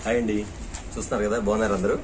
Hi అండి చూస్తున్నారు కదా బాగున్నారు అందరూ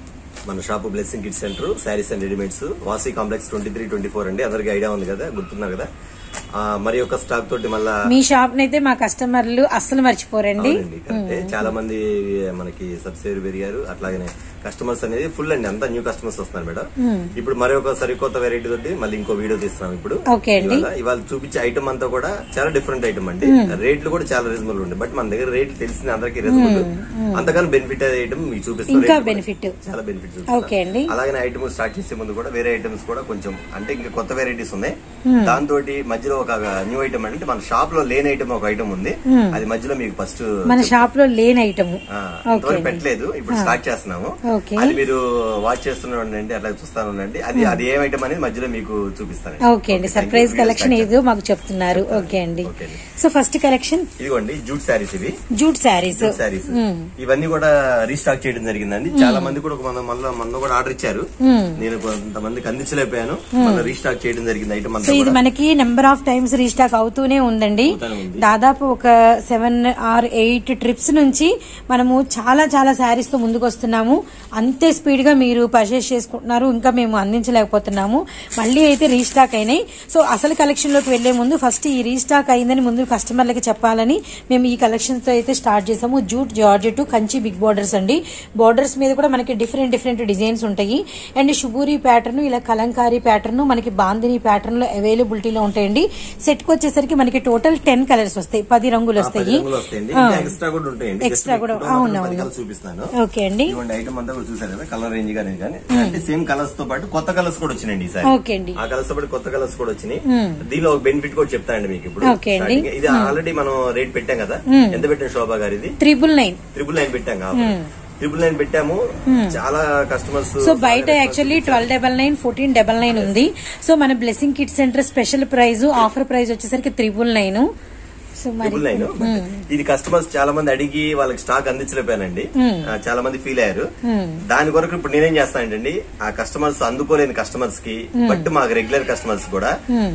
మన shop Blessing kid Centre saris and readymades Vasi complex twenty three twenty four అండి అందరికి ఐడియా ఉంది కదా గుర్తున్నారు కదా ఆ, మరి ఒక స్టాక్ తోటి మళ్ళా మీ షాప్ నైతే మా కస్టమర్లు అస్సలు మర్చిపోరండి అవునండి కరెక్టే చాలా మంది మనకి సబ్సిడీ పెరిగారు అట్లాగనే కస్టమర్స్ అనేది ఫుల్ అండి అంతా న్యూ కస్టమర్స్ వస్తున్నారు మేడం ఇప్పుడు మరి ఒక సరికొత్త వెరైటీ తోటి మళ్ళీ ఇంకో వీడియో తీస్తున్నాం ఇప్పుడు ఓకే అండి. ఇవాళ ఇవాళ చూపించే ఐటమ్ అంతా కూడా చాలా డిఫరెంట్ ఐటమ్ అండి రేట్లు కూడా చాలా రీజనబుల్ ఉంది బట్ మన దగ్గర రేట్లు తెలిసిన అందరికి రీజనబుల్ అంతకన్నా బెనిఫిట్ ఐటమ్ మీకు చూపిస్తాం ఇంకా రేట్లు benefit. చాలా బెనిఫిట్ ఓకే అండి. అలాగే ఐటమ్ స్టార్ట్ చేసే ముందు కూడా వేరే ఐటమ్స్ కూడా కొంచెం అంటే ఇంకా కొత్త వెరైటీస్ ఉన్నాయి దాంతో మధ్యలో ఒక న్యూ ఐటమ్ అంటే మన షాప్ లో లేని ఐటమ్ ఒక ఐటమ్ ఉంది అది మధ్యలో మీకు ఫస్ట్ మన షాప్ లో లేని ఐటమ్ ఇంతవరకు పెట్టలేదు ఇప్పుడు స్టార్ట్ చేస్తున్నాము ఓకే. అది మీరు వాచ్ చేస్తూనే ఉండండి అట్లా చూస్తాను ఉండండి అది అది ఏం ఐటమ్ అనేది మధ్యలో మీకు చూపిస్తాను ఓకే అండి సర్ప్రైజ్ కలెక్షన్ ఏదో మాకు చెప్తున్నారు ఓకే అండి ఓకే అండి. సో ఫస్ట్ కలెక్షన్ ఇదిగోండి జూట్ శారీస్ ఇవి జూట్ శారీస్ జూట్ శారీస్ ఇవన్నీ కూడా రీస్టాక్ చేయడం జరిగిందండి చాలా మంది కూడా మన మళ్ళీ మొన్న కూడా ఆర్డర్ ఇచ్చారు నేను కొంతమందికి అందించలేకపోయాను మళ్ళీ రీస్టాక్ చేయడం జరిగింది ఐటమ్ సో అంతా ఇది కూడా మనకి నెంబర్ ఆఫ్ టైమ్స్ రీస్టాక్ అవుతూనే ఉందండి అవుతూనే ఉంది. దాదాపు ఒక సెవెన్ ఆర్ ఎయిట్ ట్రిప్స్ నుంచి మనము చాలా చాలా శారీస్ తో ముందుకు వస్తున్నాము అంతే స్పీడ్ గా మీరు పర్చేస్ చేసుకుంటున్నారు ఇంకా మేము అందించలేకపోతున్నాము మళ్ళీ అయితే రీస్టాక్ అయినాయి సో అసలు కలెక్షన్ లోకి వెళ్లే ముందు ఫస్ట్ ఈ రీస్టాక్ అయిందని ముందు కస్టమర్లకి చెప్పాలని మేము ఈ కలెక్షన్ తో అయితే స్టార్ట్ చేసాము jute georgette Kanchi big borders అండి బోర్డర్స్ మీద కూడా మనకి డిఫరెంట్ డిఫరెంట్ డిజైన్స్ ఉంటాయి అండ్ షుబూరి ప్యాటర్న్ ఇలా కలంకారీ ప్యాటర్న్ మనకి బాందిని ప్యాటర్న్ లో అవైలబిలిటీలో ఉంటాయండి సెట్ కి వచ్చేసరికి మనకి టోటల్ టెన్ కలర్స్ వస్తాయి పది రంగులు ఆ, పది వస్తాయి రంగులు వస్తాయండి ఇంకా ఎక్స్ట్రా కూడా ఉంటాయండి Extra Just కూడా, మీకు మాత్రం అవును, పది అవును. కలర్స్ చూపిస్తాను ఓకే అండి ఇవ్వండి ఐటమ్ అంతా కూడా చూసారు కదా కలర్ రేంజ్ గానీ కానీ అంటే సేమ్ కలర్స్ తో పాటు కొత్త కలర్స్ కూడా వచ్చినాయండి ఈసారి ఓకే అండి ఆ కలర్స్ తో పాటు కొత్త కలర్స్ కూడా వచ్చినాయి దీనిలో ఒక బెనిఫిట్ కూడా చెప్తానండి మీకు ఇప్పుడు ఓకే అండి. starting. ఇది ఆల్రెడీ మనం రేట్ పెట్టాం కదా ఎంత పెట్టాం శోభా గారు ఇది త్రిబుల్ నైన్ ట్రిపుల్ నైన్ పెట్టాం కాబట్టి ట్రిపుల్ నైన్ పెట్టాము చాలా కస్టమర్స్ సో బయట actually twelve double nine fourteen double nine ఉంది సో మన blessing kit Centre special price offer price వచ్చేసరికి త్రిబుల్ నైన్ సో మరి ట్రిపుల్ నైన్ ఇది కస్టమర్స్ చాలా మంది అడిగి వాళ్ళకి స్టాక్ అందించలేకపోయానండి ఆ, చాలా మంది ఫీల్ అయ్యారు దాని కొరకు ఇప్పుడు నేనేం చేస్తానండి ఆ కస్టమర్స్ అందుకోలేని కస్టమర్స్ కి బట్ మాకు రెగ్యులర్ కస్టమర్స్ కూడా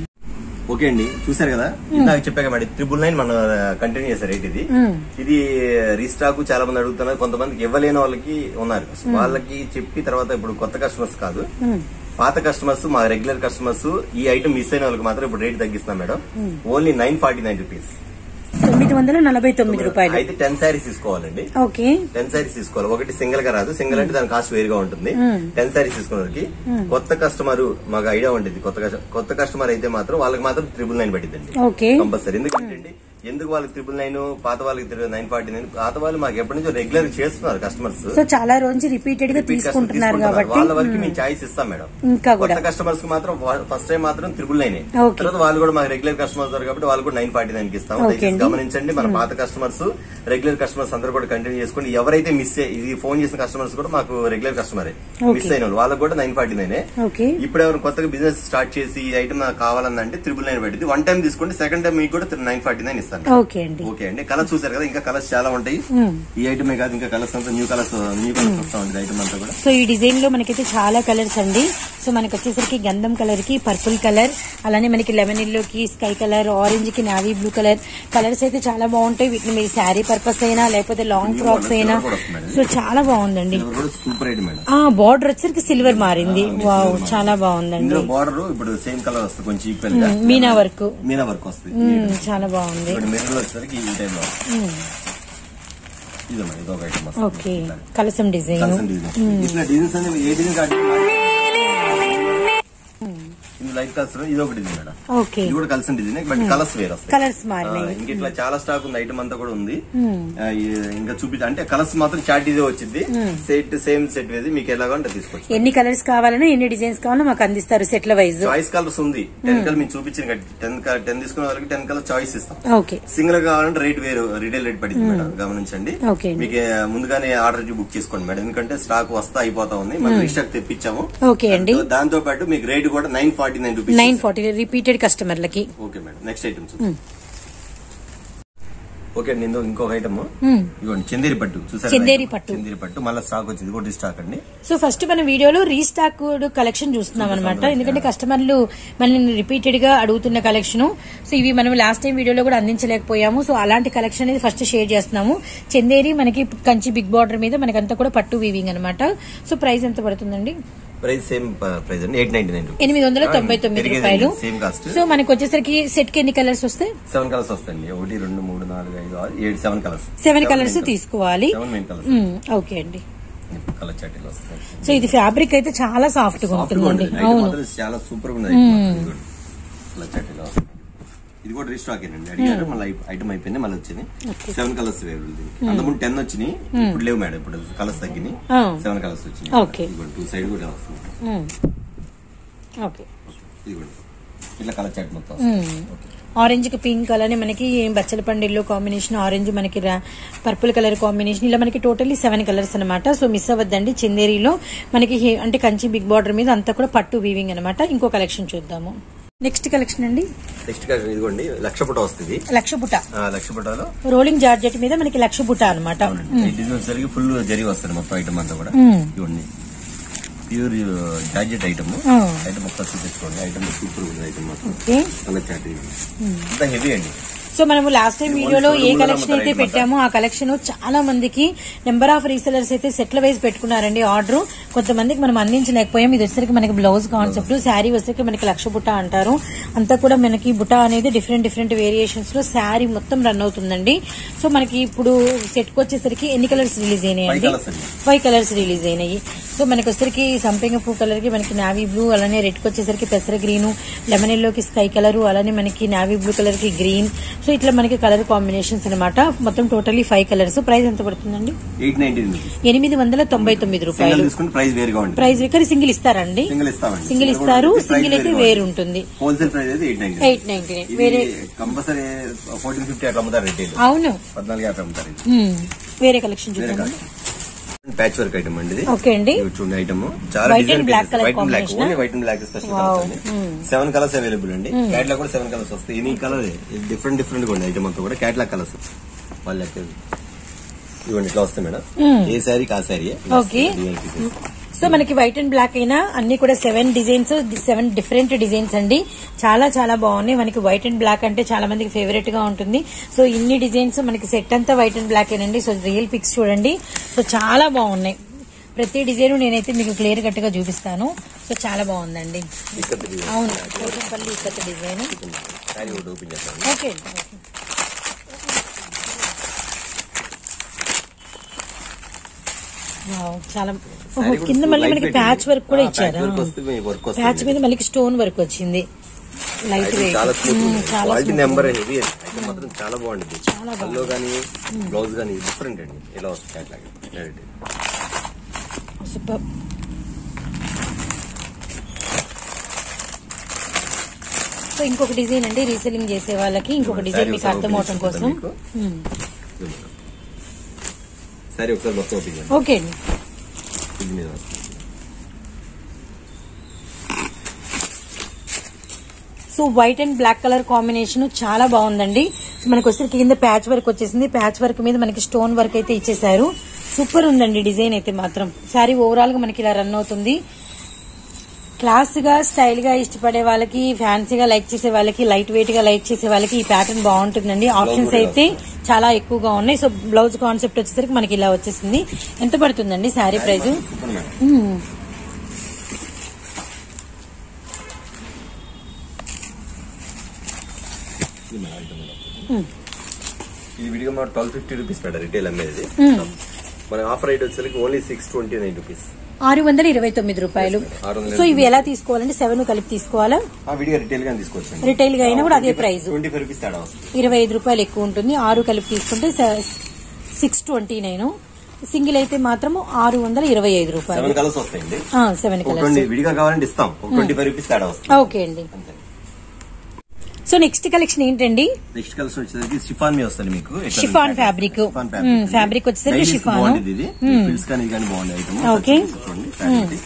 ఓకే అండి చూసారు కదా ఇందాక చెప్పాక మేడం త్రిబుల్ నైన్ మనం కంటిన్యూ చేశారు రేట్ ఇది ఇది రీస్టాక్ చాలా మంది అడుగుతున్నారు కొంతమందికి ఇవ్వలేని వాళ్ళకి ఉన్నారు వాళ్ళకి చెప్పి తర్వాత ఇప్పుడు కొత్త కస్టమర్స్ కాదు పాత కస్టమర్స్ మా రెగ్యులర్ కస్టమర్స్ ఈ ఐటమ్ మిస్ అయిన వాళ్ళకి మాత్రం ఇప్పుడు రేట్ తగ్గిస్తాం madam only nine forty nine rupees తొమ్మిది వందల నలభై తొమ్మిది రూపాయలు అయితే టెన్ శారీస్ తీసుకోవాలండి ఓకే టెన్ శారీస్ తీసుకోవాలి ఒకటి సింగిల్ గా రాదు సింగిల్ అంటే దాని కాస్ట్ వేరుగా ఉంటుంది టెన్ శారీస్ తీసుకున్నకి కొత్త కస్టమర్ మాకు ఐడియా ఉంటుంది కొత్త కస్ట- కొత్త కస్టమర్ అయితే మాత్రం వాళ్ళకి మాత్రం త్రిబుల్ నైన్ పట్టిందండి ఓకే కంపల్సరీ ఎందుకంటే ఎందుకు వాళ్ళకి త్రిబుల్ నైన్ పాత వాళ్ళకి నైన్ ఫార్టీ నైన్ పాత వాళ్ళు మాకు ఎప్పటి నుంచో రెగ్యులర్ చేస్తున్నారు కస్టమర్స్ సో చాలా రోజు రిపీటెడ్ గా తీసుకుంటున్నారు కాబట్టి వాళ్ళ వరకు మేము చాయిస్ ఇస్తాం మేడం ఇంకా కూడా కొత్త కస్టమర్స్ కి మాత్రం ఫస్ట్ టైం మాత్రం త్రిబుల్ నైన్ Okay. తర్వాత వాళ్ళు కూడా మాకు రెగ్యులర్ కస్టమర్స్ కాబట్టి వాళ్ళు కూడా నైన్ ఫార్టీ నైన్ కి ఇస్తాం Okay దయచేసి అండి. గమనించండి మన పాత కస్టమర్స్ రెగ్యులర్ కస్టమర్స్ అందరూ కూడా కంటిన్యూ చేసుకోండి ఎవరైతే మిస్ ఇది ఫోన్ చేసిన కస్టమర్స్ కూడా మాకు రెగ్యులర్ కస్టమరే Okay. మిస్ అయిన వాళ్ళు వాళ్ళకి కూడా నైన్ ఫార్టీ నైన్ ఓకే ఇప్పుడు ఎవరు కొత్తగా బిజినెస్ స్టార్ట్ చేసి ఈ ఐటమ్ నాకు కావాలన్నంటే త్రిబుల్ నైన్ పట్టింది వన్ టైం తీసుకోండి సెకండ్ టైం మీకు కూడా నైన్ ఫార్టీ నైన్ ఇస్తాను ఓకే అండి ఓకే అండి కలర్స్ చూసారు కదా ఇంకా కలర్స్ చాలా ఉంటాయి ఈ ఐటమే కాదు ఇంకా కలర్స్ అంతా న్యూ కలర్స్ న్యూ కలర్స్ వస్తా ఉంటుంది ఐటమ్ అంతా కూడా సో ఈ డిజైన్ లో మనకైతే చాలా కలర్స్ అండి సో మనకి వచ్చేసరికి గంధం కలర్ కి పర్పుల్ కలర్ అలానే మనకి లెమన్ ఎల్లోకి స్కై కలర్ ఆరెంజ్ కి నావీ బ్లూ కలర్ కలర్స్ అయితే చాలా బాగుంటాయి వీటిని మీరు శారీ పర్పస్ అయినా లేకపోతే లాంగ్ ఫ్రాక్స్ అయినా సో చాలా బాగుందండి ఇది కూడా సూపర్ ఐటమ్ మేడం ఆ బార్డర్ వచ్చేసరికి సిల్వర్ మారింది వావ్ చాలా బాగుందండి ఇందులో బార్డర్ ఇప్పుడు సేమ్ కలర్ వస్తుంది కొంచెం ఈక్వల్ గా మీనా వర్క్ మీనా వర్క్ వస్తుంది మ్మ్, చాలా బాగుంది ఇప్పుడు మిర్రర్ వచ్చేసరికి ఈ టైప్ లో మ్మ్, ఇది మేడం ఇది ఒక ఐటమ్ ఓకే కలసం డిజైన్ డిజైన్ ఇట్లా డిజైన్స్ అనేవి ఏ డిజైన్ కాదు ఇది లైట్ కలర్స్ ఇది ఒక డిజైన్ మేడం ఓకే ఇది కూడా కలిసిన డిజైన్ బట్ కలర్స్ వేరే వస్తాయి కలర్స్ ఆ, మారినాయి ఇంక ఇట్లా చాలా స్టాక్ ఉంది ఐటమ్ అంతా కూడా ఉంది ఆ, ఈ- ఇంకా చూపించ అంటే కలర్స్ మాత్రం చాట్ ఇదే వచ్చింది సెట్ సేమ్ సెట్ వేసి మీకు ఎలాగో అంటే తీసుకోవచ్చు ఎన్ని కలర్స్ కావాలన్నా ఎన్ని డిజైన్స్ కావాలన్నా మాకు అందిస్తారు సెట్ల వైజ్ చాయిస్ కలర్స్ ఉంది టెన్ కలర్ మీకు చూపించిన టెన్ టెన్ తీసుకున్న వాళ్ళకి టెన్ కలర్ చాయిస్ ఇస్తాం ఓకే సింగిల్ గా కావాలంటే రేట్ వేరు రిటైల్ రేట్ పడింది మేడం గమనించండి ఓకే అండి. మీకు ఆ, ముందుగానే ఆర్డర్ బుక్ చేసుకోండి మేడం ఎందుకంటే స్టాక్ వస్తా అయిపోతా ఉంది మనం రీస్టాక్ తెప్పించాము ఓకే అండి దాంతో పాటు మీకు రేట్ కూడా nine forty nine rupees nine forty repeated కస్టమర్లకి ఓకే మేడం నెక్స్ట్ ఐటమ్ చూద్దాం ఓకే అండి ఇంకో ఇంకొక ఐటమ్ మ్మ్. ఇదిగోండి చందేరి పట్టు చూసారు చందేరి పట్టు. చందేరి పట్టు మళ్ళీ స్టాక్ వచ్చింది ఇది కూడా స్టాక్ అండి సో ఫస్ట్ మన వీడియోలో రీస్టాక్ కలెక్షన్ చూస్తున్నాం అనమాట ఎందుకంటే కస్టమర్లు మనల్ని రిపీటెడ్ గా అడుగుతున్న కలెక్షన్ సో ఇవి మనం లాస్ట్ టైం వీడియోలో కూడా అందించలేకపోయాము సో అలాంటి కలెక్షన్ అనేది ఫస్ట్ షేర్ చేస్తున్నాము చందేరి మనకి కంచి బిగ్ బార్డర్ మీద మనకంతా కూడా పట్టు వీవింగ్ అనమాట సో ప్రైస్ ఎంత పడుతుందండి ప్రైస్ సేమ్ ప్రైస్ అండి ఎయిట్ నైన్టీ నైన్ ఎనిమిది వందల తొంభై తొమ్మిది రూపాయలు సేమ్ కాస్ట్ సో మనకి వచ్చేసరికి సెట్ కి ఎన్ని కలర్స్ వస్తాయి సెవెన్ కలర్స్ వస్తాయండి ఒకటి రెండు మూడు నాలుగు ఐదు ఆరు ఏడు సెవెన్ కలర్స్ సెవెన్ కలర్స్ తీసుకోవాలి సెవెన్ మెయిన్ కలర్స్ మ్మ్, ఓకే అండి కలర్ చాటీలు వస్తాయి సో ఇది ఫ్యాబ్రిక్ అయితే చాలా సాఫ్ట్ గా సాఫ్ట్ గా ఉంటుందండి ఉంటుంది ఐటమ్ అవును మాత్రం చాలా సూపర్ గా ఉంది item మాత్రం. ఇదిగోండి. కలర్ చాటీలు వస్తాయి. ఇది కూడా రీస్టాక్ అండి అడిగారు మళ్ళీ ఐటమ్ అయిపోయింది మళ్ళీ వచ్చింది సెవెన్ కలర్స్ అవైలబుల్ దీనికి అంతకుముందు టెన్ వచ్చినాయి ఇప్పుడు లేవు మేడం ఇప్పుడు కలర్స్ తగ్గినాయి ఆ. సెవెన్ కలర్స్ వచ్చినాయి Okay. ఇదిగోండి టూ సైడ్ కూడా వస్తుంది మ్మ్. ఓకే ఇదిగోండి ఇట్లా కలర్ చాట్ మొత్తం ఓకే ఆరెంజ్ కి పింక్ అలానే మనకి బచ్చల పండిల్లో కాంబినేషన్ ఆరెంజ్ మనకి పర్పుల్ కలర్ కాంబినేషన్ ఇలా మనకి టోటల్లీ సెవెన్ కలర్స్ అనమాట సో మిస్ అవ్వద్దండి చందేరిలో మనకి హే- అంటే కంచి బిగ్ బార్డర్ మీద అంతా కూడా పట్టు వీవింగ్ అనమాట ఇంకో కలెక్షన్ చూద్దాము నెక్స్ట్ కలెక్షన్ అండి నెక్స్ట్ కలర్ ఇదిగోండి లక్ష పుట వస్తుంది లక్ష బుట్ట ఆ, లక్ష పుటలో రోలింగ్ జార్జెట్ మీద మనకి లక్ష బుట్ట అనమాట ఈ డిజైన్ వచ్చేసరికి ఫుల్ జరి వస్తుంది మొత్తం ఐటమ్ అంతా కూడా మ్మ్. ఇవ్వండి ప్యూర్ జార్జెట్ ఐటమ్ ఆ. ఐటమ్ ఒకసారి చూపించుకోండి ఐటమ్ సూపర్ ఉంది ఐటమ్ మాత్రం ఓకే కలర్ చాట్ అంతా హెవీ అండి సో మనము లాస్ట్ టైం వీడియోలో ఏ షోరూమ్ లో కలెక్షన్ అయితే అమ్ముతారు పెట్టామో ఆ కలెక్షన్ చాలా మందికి నెంబర్ ఆఫ్ రీసెలర్స్ అయితే సెట్ల వైజ్ పెట్టుకున్నారండి ఆర్డర్ కొంతమందికి మనం అందించలేకపోయాం ఇది వచ్చేసరికి మనకి బ్లౌజ్ కాన్సెప్ట్ శారీ వచ్చేసరికి మనకి లక్ష బుట్ట అంటారు అంతా కూడా మనకి బుట్ట అనేది డిఫరెంట్ డిఫరెంట్ వేరియేషన్స్ లో శారీ మొత్తం రన్ అవుతుందండి సో మనకి ఇప్పుడు సెట్ కి వచ్చేసరికి ఎన్ని కలర్స్ రిలీజ్ అయినాయండి Five colours అండి. ఫైవ్ కలర్స్ రిలీజ్ అయినాయి సో మనకి వచ్చేసరికి సంపెంగ పూ కలర్ కి మనకి నావీ బ్లూ అలానే రెడ్ కి వచ్చేసరికి పెసర గ్రీన్ లెమన్ ఎల్లోకి స్కై కలర్ అలానే మనకి నావీ బ్లూ కలర్ కి గ్రీన్ సో ఇట్లా మనకి కలర్ కాంబినేషన్స్ అనమాట మొత్తం టోటలీ ఫైవ్ కలర్స్ ప్రైస్ ఎంత పడుతుందండి ఎయిట్ నైన్టీ ఎనిమిది వందల తొంభై తొమ్మిది సింగిల్ రూపాయలు తీసుకుంటే ప్రైస్ వేరుగా ఉంటుంది ప్రైస్ ఇక్కడ సింగిల్ ఇస్తారండి సింగిల్ ఇస్తామండి సింగిల్ ఇస్తారు సింగిల్ అయితే వేరు ఉంటుంది హోల్సేల్ ప్రైస్ అయితే ఎయిట్ నైన్టీ ఎయిట్ నైన్టీ ఇది వేరే కంపల్సరీ ఫోర్టీన్ ఫిఫ్టీ అట్లా అమ్ముతారు రిటైల్ అవును పద్నాలుగు యాభై అమ్ముతారు ఇది ఉమ్, వేరే కలెక్షన్ వేరే చూద్దాం ప్యాచ్ వర్క్ ఐటమ్ అండి ఇది ఓకే అండి ఇవి చూడండి ఐటమ్ చాలా White and black colour white and black combination. Only white and black special Wow. Colours అండి సెవెన్ కలర్స్ అవైలబుల్ అండి క్యాట్లాగ్ కూడా సెవెన్ కలర్స్ వస్తాయి ఎనీ కలర్ డిఫరెంట్ డిఫరెంట్ గా ఉంది ఐటమ్ అంతా కూడా క్యాట్లాగ్ కలర్స్ వాళ్ళ ఇవ్వండి ఇట్లా వస్తాయి మేడం ఏ శారీ కా శారీ Okay. సో మనకి వైట్ అండ్ బ్లాక్ అయినా అన్ని కూడా seven designs seven different designs అండి చాలా చాలా బాగున్నాయి మనకి వైట్ అండ్ బ్లాక్ అంటే చాలా మందికి ఫేవరెట్ గా ఉంటుంది సో ఇన్ని డిజైన్స్ మనకి సెట్ అంతా వైట్ అండ్ బ్లాక్ ఏనండి సో రియల్ పిక్స్ చూడండి సో చాలా బాగున్నాయి ప్రతి డిజైన్ నేనైతే మీకు క్లియర్ కట్ గా చూపిస్తాను సో చాలా బాగుందండి అవును కోటంపల్లి ఇక్కత డిజైన్ శారీ ఒకటి ఓపెన్ చేస్తాను ఓకే అండి ఓకే. వావ్, చాలా ఓహో, Saree కూడా కింద మళ్ళీ light మనకి weight ప్యాచ్ ఉంది. వర్క్ కూడా ఆ, patch ఇచ్చారు work వస్తుంది, work వస్తుంది. ప్యాచ్ మీద మళ్ళీ స్టోన్ వర్క్ వచ్చింది లైట్ Item వెయిట్ చాలా స్మూత్ మ్మ్, చాలా quality smooth. Number heavy item మాత్రం చాలా బాగుంటుంది చాలా బాగుంది. పల్లో కానీ బ్లౌజ్ కానీ డిఫరెంట్ అండి ఇలా వస్తుంది క్యాట్లాగ్ డైరెక్ట్ సూపర్ సో ఇంకొక డిజైన్ అండి రీసెల్లింగ్ చేసే వాళ్ళకి ఇంకొక డిజైన్ మీకు అర్థం అవటం కోసం మ్మ్. సరే ఒకసారి మొత్తం ఓపెన్ చేయండి ఓకే అండి ఇది మీద వస్తుంది. So white and black colour combination చాలా బాగుందండి మనకి వచ్చేసరికి కింద ప్యాచ్ వర్క్ వచ్చేసింది ప్యాచ్ వర్క్ మీద మనకి స్టోన్ వర్క్ అయితే ఇచ్చేసారు సూపర్ ఉందండి డిజైన్ అయితే మాత్రం శారీ ఓవరాల్ గా మనకి ఇలా రన్ అవుతుంది క్లాస్ గా స్టైల్ గా ఇష్టపడే వాళ్ళకి ఫ్యాన్సీగా లైక్ చేసే వాళ్ళకి లైట్ వెయిట్ గా లైక్ చేసే వాళ్ళకి ఈ ప్యాటర్న్ బాగుంటుందండి ఆప్షన్స్ కూడా అయితే చాలా ఎక్కువగా ఉన్నాయి సో బ్లౌజ్ కాన్సెప్ట్ వచ్చేసరికి మనకి ఇలా వచ్చేసింది ఎంత పడుతుందండి శారీ ప్రైస్ సూపర్ మేడం ఇది మన item మేడం. ఇది విడిగా మన twelve fifty rupees madam retail అమ్మేది మన ఆఫర్ రేట్ వచ్చేసరికి only six twenty nine rupees ఆరు వందల ఇరవై తొమ్మిది రూపాయలు ఆరు వందల సో ఇవి ఎలా తీసుకోవాలండి సెవెన్ కలిపి తీసుకోవాలా ఆ విడిగా రిటైల్ గా తీసుకోవచ్చు రిటైల్ గా అయినా కూడా అదే ప్రైస్ ట్వంటీ ఫైవ్ రూపీస్ తేడా వస్తుంది ఇరవై ఐదు రూపాయలు ఎక్కువ ఉంటుంది ఆరు కలిపి తీసుకుంటే సిక్స్ ట్వంటీ నైన్ సింగిల్ అయితే మాత్రం ఆరు వందల ఇరవై ఐదు రూపాయలు సెవెన్ కలర్స్ వస్తాయండి సెవెన్ ఒక కలర్స్ ట్వంటీ విడిగా కావాలంటే ఇస్తాం ఒక ట్వంటీ ఫైవ్ రూపీస్ తేడా వస్తుంది ఓకే అండి అంతే సో నెక్స్ట్ కలెక్షన్ ఏంటండి నెక్స్ట్ కలర్స్ వచ్చేసరికి షిఫాన్ మీ వస్తుంది మీకు ఎట్లా Chiffon ఉంది? fabric. Chiffon మ్మ్, fabric ఇది. fabric వచ్చేసరికి Ladies కి chiffon. బాగుంటుంది ఇది ఫిల్స్ కానీ ఇది కానీ బాగుంది ఐటమ్ Okay. చూడండి fabric.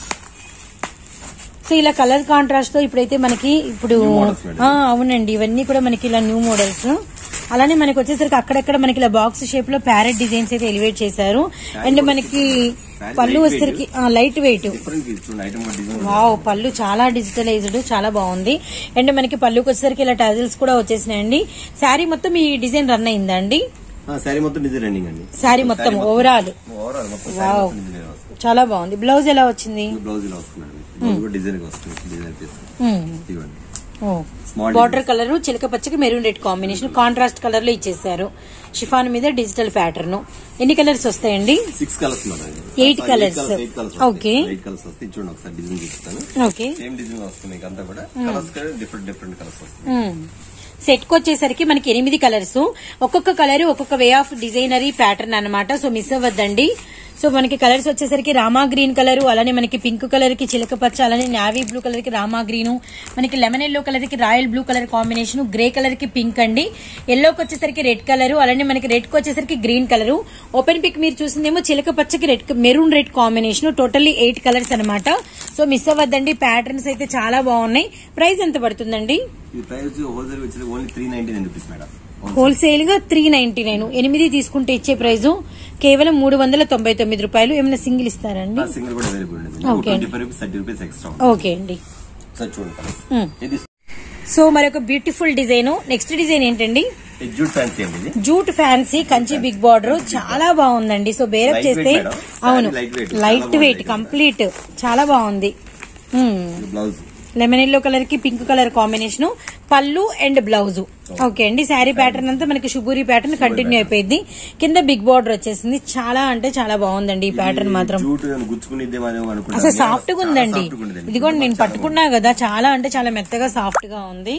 సో ఇలా కలర్ కాంట్రాస్ట్ తో ఇప్పుడైతే మనకి ఇప్పుడు New models మేడం. ఆ, అవునండి ఇవన్నీ కూడా మనకి ఇలా న్యూ మోడల్స్ అలానే మనకి వచ్చేసరికి అక్కడక్కడ మనకి ఇలా బాక్స్ షేప్ లో ప్యారెట్ డిజైన్స్ అయితే ఎలివేట్ చేశారు అండ్ మనకి పళ్ళు వచ్చేసరికి లైట్ వెయిట్ డిఫరెంట్ చూడండి ఐటమ్ డిజైన్ వావ్ పళ్ళు చాలా డిజిటలైజ్డ్ చాలా బాగుంది అండ్ మనకి పళ్ళుకి వచ్చేసరికి ఇలా టజిల్స్ కూడా వచ్చేసినాయండి శారీ మొత్తం ఈ డిజైన్ రన్ అయిందా అండి శారీ మొత్తం డిజైన్ రన్నింగ్ అండి శారీ మొత్తం ఓవరాల్ ఓవరాల్ మొత్తం వావ్. శారీ మొత్తం డిజైన్ వస్తుంది చాలా బాగుంది బ్లౌజ్ ఎలా వచ్చింది బ్లౌజ్ ఇలా వస్తుందండి బ్లౌజ్ కూడా డిజైన్ వస్తుంది డిజైన్ పీస్ ఇవ్వండి Small బార్డర్ కలర్ చిలక పచ్చకి maroon red combination contrast colour లో ఇచ్చేసారు షిఫాన్ మీద డిజిటల్ ప్యాటర్న్ ఎన్ని కలర్స్ వస్తాయండి six colours Eight colours. Eight colours Okay. Eight colours వస్తాయి చూడండి ఒకసారి డిజైన్ చూపిస్తాను ఓకే సేమ్ డిజైన్ వస్తుంది మీకు అంతా కూడా కలర్స్ డిఫరెంట్ డిఫరెంట్ కలర్స్ వస్తాయి సెట్ కి వచ్చేసరికి మనకి ఎనిమిది కలర్స్ ఒక్కొక్క కలర్ ఒక్కొక్క వే ఆఫ్ డిజైనరీ ప్యాటర్న్ అన్నమాట సో మిస్ అవ్వద్దండి సో మనకి కలర్స్ వచ్చేసరికి రామా గ్రీన్ కలర్ అలానే మనకి పింక్ కలర్ కి చిలక పచ్చ అలానే నావీ బ్లూ కలర్ కి రామా గ్రీన్ మనకి లెమన్ ఎల్లో కలర్ కి royal blue colour combination grey colour కి పింక్ అండి ఎల్లోకి వచ్చేసరికి రెడ్ కలర్ అలానే మనకి రెడ్ కి వచ్చేసరికి గ్రీన్ కలర్ ఓపెన్ పిక్ మీరు చూసిందేమో చిలక పచ్చకి red maroon red combination totally eight colours అన్నమాట సో మిస్ అవ్వద్దండి ప్యాటర్న్స్ అయితే చాలా బాగున్నాయి ప్రైస్ ఎంత పడుతుందండి ఈ ప్రైస్ హోల్సేల్ వచ్చేది only three ninety nine rupees madam wholesale గా త్రీ నైన్టీ నైన్ ఎనిమిది తీసుకుంటే ఇచ్చే ప్రైస్ కేవలం మూడు వందల తొంభై తొమ్మిది రూపాయలు ఏమైనా సింగిల్ ఇస్తారండి సింగిల్ కూడా అవైలబుల్ ఉంది Okay. Twenty five rupees thirty rupees extra okay అండి సార్ చూడండి కలర్స్ Hmm. ఇది సో మరొక బ్యూటిఫుల్ డిజైన్ నెక్స్ట్ డిజైన్ ఏంటండి ఇది జూట్ ఫ్యాన్సీ అండి ఇది jute fancy Kanchi big border చాలా బాగుందండి సో బేరప్ Light చేస్తే weight, madam. అవును Saree light weight. లైట్ చాలా వెయిట్ బాగుంది. కంప్లీట్ చాలా బాగుంది ఇది బ్లౌజ్ లెమన్ ఎల్లో కలర్ కి పింక్ కలర్ కాంబినేషన్ పళ్ళు అండ్ బ్లౌజ్ ఓకే అండి శారీ ప్యాటర్న్ అంతా మనకి శుభూరి ప్యాటర్న్ కంటిన్యూ అయిపోయింది కింద బిగ్ బార్డర్ వచ్చేసింది చాలా అంటే చాలా బాగుందండి ఈ ప్యాటర్న్ మాత్రం జూట్ గుచ్చుకునిద్దేమో అనుకుంటా అసలు సాఫ్ట్ గా ఉందండి ఇదిగోండి నేను పట్టుకున్నా కదా చాలా అంటే చాలా మెత్తగా సాఫ్ట్ గా ఉంది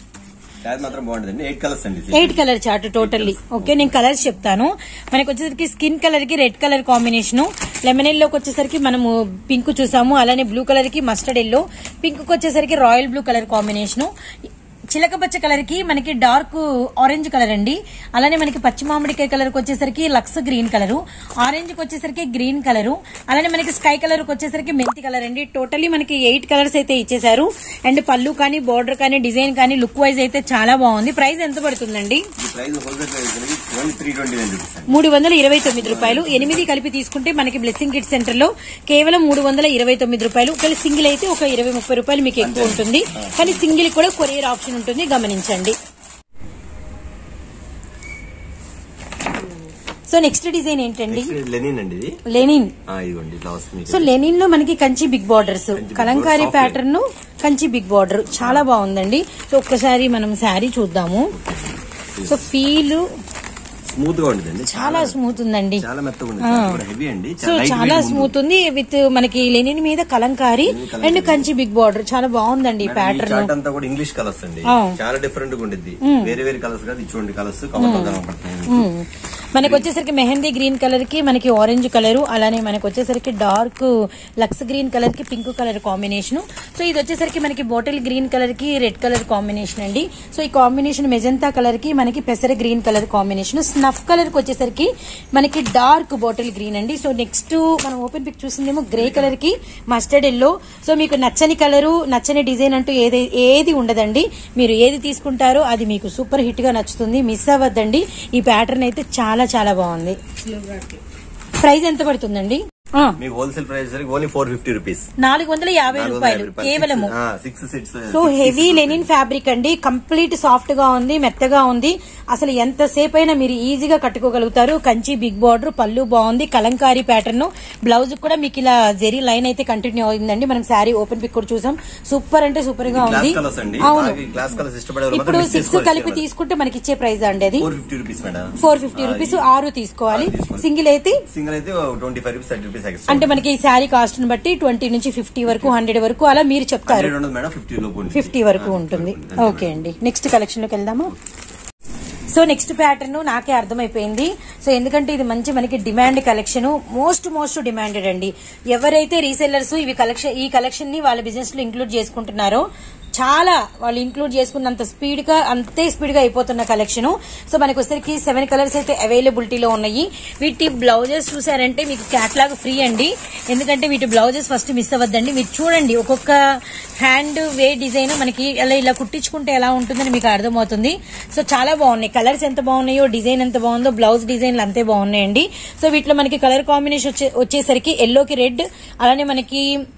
అది మాత్రం బాగుంటుంది ఎయిట్ కలర్స్ అండి ఇది. Eight colour chart totally okay నేను కలర్స్ చెప్తాను మనకి వచ్చేసరికి స్కిన్ కలర్ కి రెడ్ కలర్ కాంబినేషన్ లెమన్ ఎల్లోకి వచ్చేసరికి మనము పింక్ చూసాము అలానే బ్లూ కలర్ కి మస్టర్డ్ ఎల్లో పింక్ కి వచ్చేసరికి రాయల్ బ్లూ కలర్ కాంబినేషన్ చిలక పచ్చ కలర్ కి మనకి డార్క్ ఆరెంజ్ కలర్ అండి అలానే మనకి పచ్చి మామిడికాయ కలర్ కి వచ్చేసరికి లక్స్ గ్రీన్ కలర్ ఆరెంజ్ కి వచ్చేసరికి గ్రీన్ కలర్ అలానే మనకి స్కై కలర్ కి వచ్చేసరికి మెంతి కలర్ అండి టోటల్లీ మనకి ఎయిట్ కలర్స్ అయితే ఇచ్చేసారు అండ్ పళ్ళు కానీ బోర్డర్ కానీ డిజైన్ కానీ లుక్ వైజ్ అయితే చాలా బాగుంది ప్రైస్ ఎంత పడుతుందండి ఈ price wholesale price only three twenty nine rupees అండి మూడు వందల ఇరవై తొమ్మిది రూపాయలు ఎనిమిది కలిపి తీసుకుంటే మనకి బ్లెస్సింగ్ కిట్ సెంటర్ లో కేవలం మూడు వందల ఇరవై తొమ్మిది రూపాయలు ఒకవేళ సింగిల్ అయితే ఒక ఇరవై ముప్పై రూపాయలు మీకు ఎక్కువ ఉంటుంది కానీ సింగిల్ కూడా కొరియర్ ఆప్షన్ ఉంటుంది గమనించండి సో నెక్స్ట్ డిజైన్ ఏంటండి నెక్స్ట్ లెనిన్ అండి ఇది లెనిన్ ఆ, ఇదిగోండి ఇట్లా వస్తుంది సో లెనిన్ లో మనకి Kanchi big borders big Kalamkari border, soft pattern Kanchi big border చాలా బాగుందండి సో ఒక్కసారి మనం శారీ చూద్దాము సో ఫీల్ స్మూత్ గా ఉంటుంది చాలా స్మూత్ ఉందండి చాలా మెత్తగా ఉంది హెవీ అండి సో చాలా స్మూత్ ఉంది విత్ మనకి లెనిన్ మీద Kalamkari and Kanchi big border చాలా బాగుందండి ఈ ఈ ప్యాటర్న్ చార్ట్ అంతా కూడా ఇంగ్లీష్ కలర్స్ అండి ఆ. చాలా డిఫరెంట్ గా ఉండిద్ది వేరే వేరే కలర్స్ కాదు ఇచ్చుకోండి కలర్స్ కవర్ కనపడుతున్నాయి మనకి వచ్చేసరికి మెహందీ గ్రీన్ కలర్ కి మనకి ఆరెంజ్ కలర్ అలానే మనకి వచ్చేసరికి డార్క్ లక్స్ గ్రీన్ కలర్ కి పింక్ కలర్ కాంబినేషన్ సో ఇది వచ్చేసరికి మనకి బాటిల్ గ్రీన్ కలర్ కి రెడ్ కలర్ కాంబినేషన్ అండి సో ఈ కాంబినేషన్ మెజంతా కలర్ కి మనకి పెసర green colour combination snuff colour కి వచ్చేసరికి మనకి డార్క్ బాటిల్ గ్రీన్ అండి సో నెక్స్ట్ మనం ఓపెన్ పిక్ చూసిందేమో గ్రే కలర్ కి మస్టర్డ్ ఎల్లో సో మీకు నచ్చని కలరు నచ్చని డిజైన్ అంటూ ఏది ఏది ఉండదండి మీరు ఏది తీసుకుంటారో అది మీకు సూపర్ హిట్ గా నచ్చుతుంది మిస్ అవ్వద్దండి ఈ ప్యాటర్న్ అయితే చాలా చాలా బాగుంది ప్రైస్ ఎంత పడుతుందండి ఆ, మీకు wholesale price only four fifty rupees నాలుగు వందల యాభై రూపాయలు కేవలము six six so heavy linen fabric అండి కంప్లీట్ సాఫ్ట్ గా ఉంది మెత్తగా ఉంది అసలు ఎంతసేపు అయినా మీరు ఈజీగా కట్టుకోగలుగుతారు కంచి బిగ్ బార్డర్ పళ్ళు బాగుంది కలంకారీ ప్యాటర్న్ బ్లౌజ్ కూడా మీకు ఇలా జెరీ లైన్ అయితే కంటిన్యూ అయిందండి మనం శారీ ఓపెన్ పిక్ కూడా చూసాం సూపర్ అంటే సూపర్ గా ఉంది క్లాస్ కలర్స్ అండి అవును క్లాస్ కలర్స్ ఇష్టపడే ఇప్పుడు సిక్స్ కలిపి తీసుకుంటే మనకి ఇచ్చే ప్రైస్ అండి అది four fifty rupees madam four fifty rupees ఆరు తీసుకోవాలి ఆరు తీసుకోవాలి. సింగిల్ అయితే సింగిల్ అయితే twenty five rupees thirty rupees extra అంటే మనకి ఈ శారీ కాస్ట్ ని బట్టి ట్వంటీ నుంచి ఫిఫ్టీ వరకు హండ్రెడ్ వరకు అలా మీరు చెప్తారు హండ్రెడ్ ఉండదు మేడం ఫిఫ్టీ లోపు ఉంటుంది. ఫిఫ్టీ వరకు ఉంటుంది ఓకే అండి నెక్స్ట్ కలెక్షన్ లోకి వెళ్దామా సో నెక్స్ట్ ప్యాటర్న్ నాకే అర్థమైపోయింది సో ఎందుకంటే ఇది మంచి మనకి demand collection most most demanded అండి ఎవరైతే రీసెల్లర్స్ ఇవి కలెక్షన్ ఈ కలెక్షన్ ని వాళ్ళ బిజినెస్ లో ఇంక్లూడ్ చేసుకుంటున్నారో చాలా వాళ్ళు ఇంక్లూడ్ చేసుకున్నంత స్పీడ్ గా అంతే స్పీడ్ గా అయిపోతున్న కలెక్షన్ సో మనకి వచ్చేసరికి సెవెన్ కలర్స్ అయితే అవైలబిలిటీలో ఉన్నాయి వీటి బ్లౌజెస్ చూసారంటే మీకు క్యాట్లాగ్ ఫ్రీ అండి ఎందుకంటే వీటి బ్లౌజెస్ ఫస్ట్ మిస్ అవ్వద్దండి మీరు చూడండి ఒక్కొక్క హ్యాండ్ వే డిజైన్ మనకి ఇలా ఇలా కుట్టించుకుంటే ఎలా ఉంటుందని మీకు అర్థమవుతుంది సో చాలా బాగున్నాయి కలర్స్ ఎంత బాగున్నాయో డిజైన్ ఎంత బాగుందో బ్లౌజ్ డిజైన్లు అంతే బాగున్నాయండి సో వీటిలో మనకి కలర్ కాంబినేషన్ వచ్చే వచ్చేసరికి ఎల్లోకి రెడ్ అలానే మనకి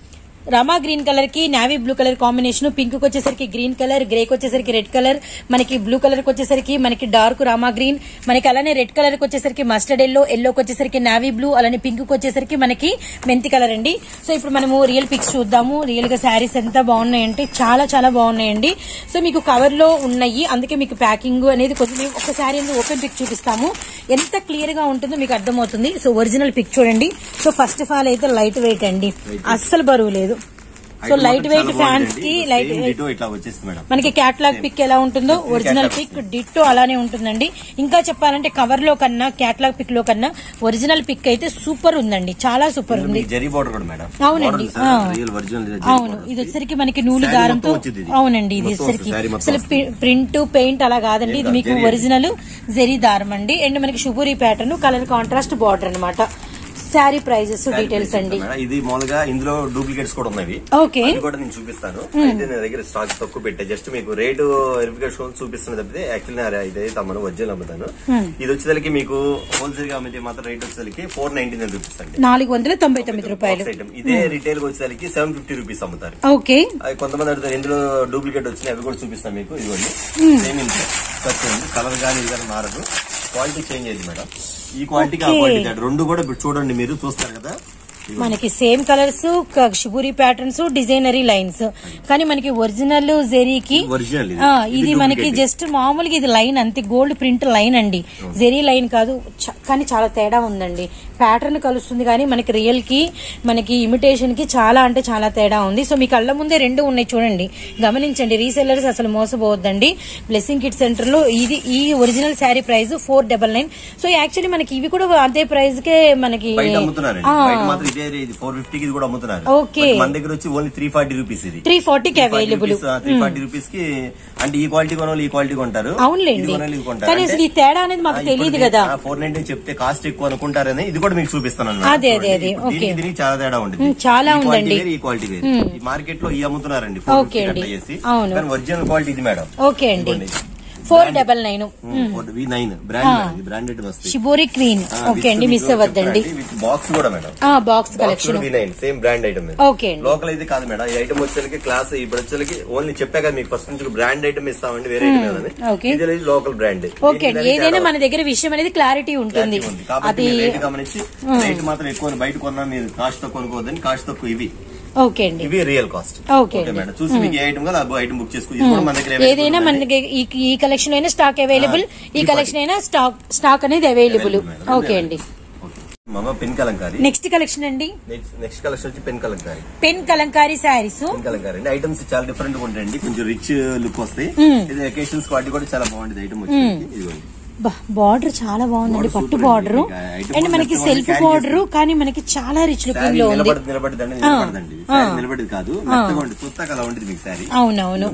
రమా గ్రీన్ కలర్ కి navy blue colour combination pink కి వచ్చేసరికి గ్రీన్ కలర్ గ్రే కి వచ్చేసరికి రెడ్ కలర్ మనకి బ్లూ కలర్ కి వచ్చేసరికి మనకి డార్క్ రామా గ్రీన్ మనకి అలానే రెడ్ కలర్ కి వచ్చేసరికి మస్టర్డ్ ఎల్లో ఎల్లో కి వచ్చేసరికి నావీ బ్లూ అలానే పింక్ కి వచ్చేసరికి మనకి మెంతి కలర్ అండి సో ఇప్పుడు మనము రియల్ పిక్స్ చూద్దాము రియల్ గా శారీస్ ఎంత బాగున్నాయంటే చాలా చాలా బాగున్నాయండి సో మీకు కవర్ లో ఉన్నాయి అందుకే మీకు ప్యాకింగ్ అనేది కొంచెం మేము ఒక శారీ ఓపెన్ పిక్ చూపిస్తాము ఎంత క్లియర్ గా ఉంటుందో మీకు అర్థమవుతుంది సో ఒరిజినల్ పిక్ చూడండి సో ఫస్ట్ ఆఫ్ ఆల్ అయితే లైట్ వెయిట్ అండి అస్సలు బరువు లేదు సో Item లైట్ మాత్రం వెయిట్ చాలా ఫ్యాన్స్ బాగుందండి. కి Same లైట్ ditto ఇట్లా వచ్చేస్తుంది మేడం మనకి క్యాట్లాగ్ పిక్ ఎలా ఉంటుందో ఒరిజినల్ పిక్ డిట్టో అలానే ఉంటుందండి ఇంకా చెప్పాలంటే కవర్ లో కన్నా క్యాట్లాగ్ పిక్ లో కన్నా ఒరిజినల్ పిక్ అయితే సూపర్ ఉందండి చాలా సూపర్ ఉంది మీకు జరీ బార్డర్ కూడా మేడం అవునండి, Border ఆ. రియల్ ఒరిజినల్ జరీ అవును border. ఇది వచ్చేసరికి మనకి నూలు Saree దారంతో మొత్తం వచ్చింది ఇది. అవునండి ఇది మొత్తం వచ్చేసరికి వస్తుంది, saree మొత్తం అసలు వస్తుంది. ప్రింట్ పెయింట్ అలా కాదండి ఇది ఏం మీకు కాదు, జరీ ఒరిజినల్ జరీ దారం అండి అండ్ మనకి షుగూరి ప్యాటర్న్ కలర్ కాంట్రాస్ట్ బార్డర్ అన్నమాట saree prices Saree details price అండి మేడం. ఇది మామూలుగా ఇందులో డూప్లికేట్స్ కూడా ఉన్నాయి ఓకే అది కూడా నేను చూపిస్తాను అయితే నా దగ్గర స్టాక్ తక్కువ పెట్టా జస్ట్ మీకు రేటు వెరిఫికేషన్ చూపిస్తున్న తప్పితే యాక్చువల్లీ నా ఇదైతే మనం ఒరిజినల్ అమ్ముతాను ఇది వచ్చేసరికి మీకు హోల్సేల్ గా అమ్మితే మాత్రం రేట్ వచ్చేసరికి ఫోర్ నైన్టీ నైన్ రూపీస్ అండి నాలుగు వందల తొంభై తొమ్మిది రూపాయలు Box item. ఇదే రిటైల్ వచ్చేసరికి సెవెన్ ఫిఫ్టీ రూపీస్ అమ్ముతారు ఓకే అది కొంతమంది అడుగుతారు ఇందులో డూప్లికేట్ వచ్చినాయి అవి కూడా చూపిస్తాను మీకు ఇదిగోండి సేమ్ ఇంట్లో కలర్ కానీ ఇది కానీ మారదు క్వాలిటీ చేంజ్ అయింది మేడం ఈ క్వాలిటీకి ఆ Okay. క్వాలిటీ తేడా. రెండు కూడా ఇప్పుడు చూడండి మీరు చూస్తారు కదా ఇదిగోండి. మనకి సేమ్ కలర్స్ షుగూరి ప్యాటర్న్స్ డిజైనరీ లైన్స్ కానీ మనకి ఒరిజినల్ జెరీకి ఒరిజినల్ ఇది. ఆ, ఇది ఇది మనకి duplicate. జస్ట్ మామూలుగా ఇది లైన్ అంతే గోల్డ్ ప్రింట్ లైన్ అండి జెరీ లైన్ కాదు చ- కానీ చాలా తేడా ఉందండి ప్యాటర్న్ కలుస్తుంది కానీ మనకి రియల్ కి మనకి ఇమిటేషన్ కి చాలా అంటే చాలా తేడా ఉంది సో మీ కళ్ళ ముందే రెండు ఉన్నాయి చూడండి గమనించండి రీసెల్లర్స్ అసలు మోసపోవద్దండి బ్లెస్సింగ్ కిట్ సెంటర్ లో ఇది ఈ original saree price four double nine so actually మనకి ఇవి కూడా అదే ప్రైస్ కే మనకి బయట అమ్ముతున్నారండి ఆ. బయట మాత్రం ఇదే ఇది ఫోర్ ఫిఫ్టీ ఇది కూడా అమ్ముతున్నారు Okay. But మన దగ్గర వచ్చి ఓన్లీ త్రీ ఫార్టీ రూపీస్ ఇది త్రీ ఫార్టీకి అవైలబుల్ త్రీ ఫార్టీ రూపీస్ కి అంటే ఈ క్వాలిటీ కొన వాళ్ళు ఈ క్వాలిటీ కొంటారు అవునులేండి ఇది కొన వాళ్ళు ఇది కొంటారు. కానీ అంటే, అసలు ఈ తేడా అనేది మాకు ఆ, ఇప్పుడు తెలియదు నేను- కదా ఆ, ఫోర్ నైన్టీ చెప్తే కాస్ట్ ఎక్కువ అనుకుంటారని ఇది కూడా మీకు చూపిస్తాను అన్నమాట. అదే, అదే, చూడండి. అదే, ఇప్పుడు ఓకే. దీనికి దీనికి చాలా తేడా ఉంటుంది ఉమ్, చాలా ఈ quality ఉందండి. వేరు, ఈ క్వాలిటీ వేరు ఈ మార్కెట్ లో ఈ అమ్ముతున్నారండి ఓకే అండి. చేసి అవును. కానీ ఒరిజినల్ క్వాలిటీ ఇది మేడం ఓకే అండి ఇదిగోండి. Four double nine V nine brand branded వస్తాయి షిబోరి క్వీన్ ఓకే అండి మిస్ అవ్వద్దండి బాక్స్ కూడా మేడం ఆ బాక్స్ బాక్స్ కలెక్షన్ కూడా V nine same brand item okay అండి లోకల్ అయితే కాదు మేడం ఈ ఐటమ్ వచ్చేసరికి క్లాస్ ఇప్పుడు వచ్చేసరికి ఓన్లీ చెప్పా కదా మీకు ఫస్ట్ నుంచి బ్రాండ్ ఐటమ్ ఇస్తామండి వేరే ఐటమ్ ఏదని ఓకే. ఇది లోకల్ బ్రాండ్ ఓకే అండి ఏదైనా మన దగ్గర విషయం అనేది క్లారిటీ ఉంటుంది కాబట్టి అది మీరు రేట్ గమనించి రేట్ మాత్రం ఎక్కువ బయట కొన్నా మీరు కాస్ట్ తక్కువ కొనుక్కోవద్దని కాస్ట్ తక్కువ ఇవి ఓకే అండి ఇవి రియల్ కాస్ట్ ఓకే అండి. మేడం చూసి మీకు ఏ ఐటమ్ కాదు ఆ ఐటమ్ బుక్ చేసుకో ఇది కూడా మన దగ్గర available ఏదైనా మన ఉందండి. దగ్గర ఈ- ఈ కలెక్షన్ అయినా స్టాక్ అవైలబుల్ ఈ కలెక్షన్ అయినా స్టాక్ స్టాక్ అనేది అవైలబుల్ Available, madam. ఓకే అండి ఓకే. మామ పెన్ కలంకారీ నెక్స్ట్ కలెక్షన్ అండి నెక్స్ట్ నెక్స్ట్ కలెక్షన్ వచ్చి pen Kalamkari pen Kalamkari sarees pen Kalamkari అండి ఐటమ్స్ చాలా డిఫరెంట్ గా ఉంటాయండి కొంచెం రిచ్ లుక్ వస్తాయి ఇది అకేషన్స్ క్వాలిటీ కూడా చాలా బాగుంటుంది ఐటమ్ వచ్చి ఇదిగోండి బార్డర్ చాలా బాగుందండి Border పట్టు super బార్డర్ అండి. Item అండ్ కూడా మనకి మెత్తగా సెల్ఫ్ carry బార్డర్ చేస్తుంది. కానీ మనకి చాలా రిచ్ లుకింగ్ శారీ లో ఉంది నిలబడి నిలబడి నిలబడదండి శారీ నిలబడేది కాదు మెత్తగా ఉంటుంది చూస్తాక అలా ఉంటుంది మీకు శారీ అవునవును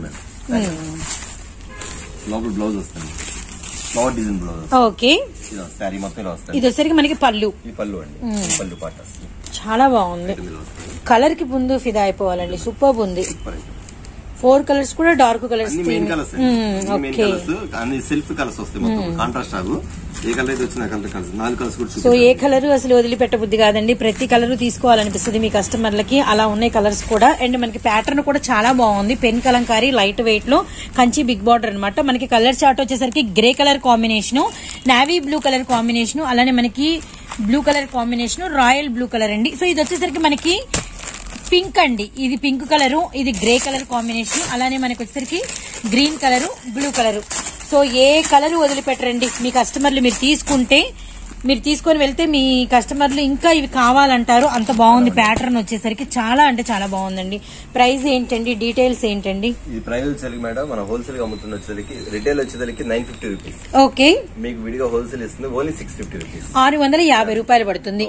లోపల బ్లౌజ్ వస్తుంది ఫ్లవర్ డిజైన్ బ్లౌజ్ ఓకే ఇది శారీ మొత్తం ఇలా వస్తుంది ఇది వచ్చేసరికి మనకి పళ్ళు ఈ పళ్ళు అండి ఈ పళ్ళు పాట వస్తుంది చాలా బాగుంది ఇందులో వస్తుంది కలర్ కి ముందు ఫిదా అయిపోవాలండి సూపర్ ఉంది సూపర్ ఐటమ్. ఫోర్ కలర్స్ కూడా డార్క్ కలర్స్ అన్ని main colours main okay colours అన్ని సెల్ఫ్ కలర్స్ వస్తాయి మొత్తం కాంట్రాస్ట్ రాగు ఏ కలర్ అయితే వచ్చిన కలర్ కలర్స్ నాలుగు కలర్స్ కూడా సో చూపిస్తాను. ఏ కలర్ అసలు వదిలిపెట్టబుద్ధి కాదండి ప్రతి కలర్ తీసుకోవాలనిపిస్తుంది మీ కస్టమర్లకి అలా ఉన్నాయి కలర్స్ కూడా అండ్ మనకి ప్యాటర్న్ కూడా చాలా బాగుంది పెన్ కలంకారీ లైట్ వెయిట్ లో కంచి బిగ్ బార్డర్ అన్నమాట మనకి కలర్ చార్ట్ వచ్చేసరికి grey colour combination navy blue colour combination అలానే మనకి blue colour combination royal blue colour అండి సో ఇది వచ్చేసరికి మనకి పింక్ అండి ఇది పింక్ కలరు ఇది గ్రే కలర్ కాంబినేషన్ అలానే మనకి వచ్చేసరికి green colour blue colour so ఏ కలర్ వదిలిపెట్టరండి మీ కస్టమర్లు మీరు తీసుకుంటే మీరు తీసుకొని వెళ్తే మీ కస్టమర్లు ఇంకా ఇవి కావాలంటారు అంత బాగుంది ప్యాటర్న్ వచ్చేసరికి చాలా అంటే చాలా బాగుందండి ప్రైస్ ఏంటండి డీటెయిల్స్ ఏంటండి ఇది ప్రైస్ వచ్చేసరికి మేడం మన హోల్సేల్ గా అమ్ముతున్న వచ్చేసరికి రిటైల్ వచ్చేసరికి నైన్ ఫిఫ్టీ రూపీస్ ఓకే మీకు విడిగా హోల్సేల్ ఇస్తుంది ఓన్లీ సిక్స్ ఫిఫ్టీ రూపీస్ ఆరు వందల యాభై రూపాయలు పడుతుంది అవునండి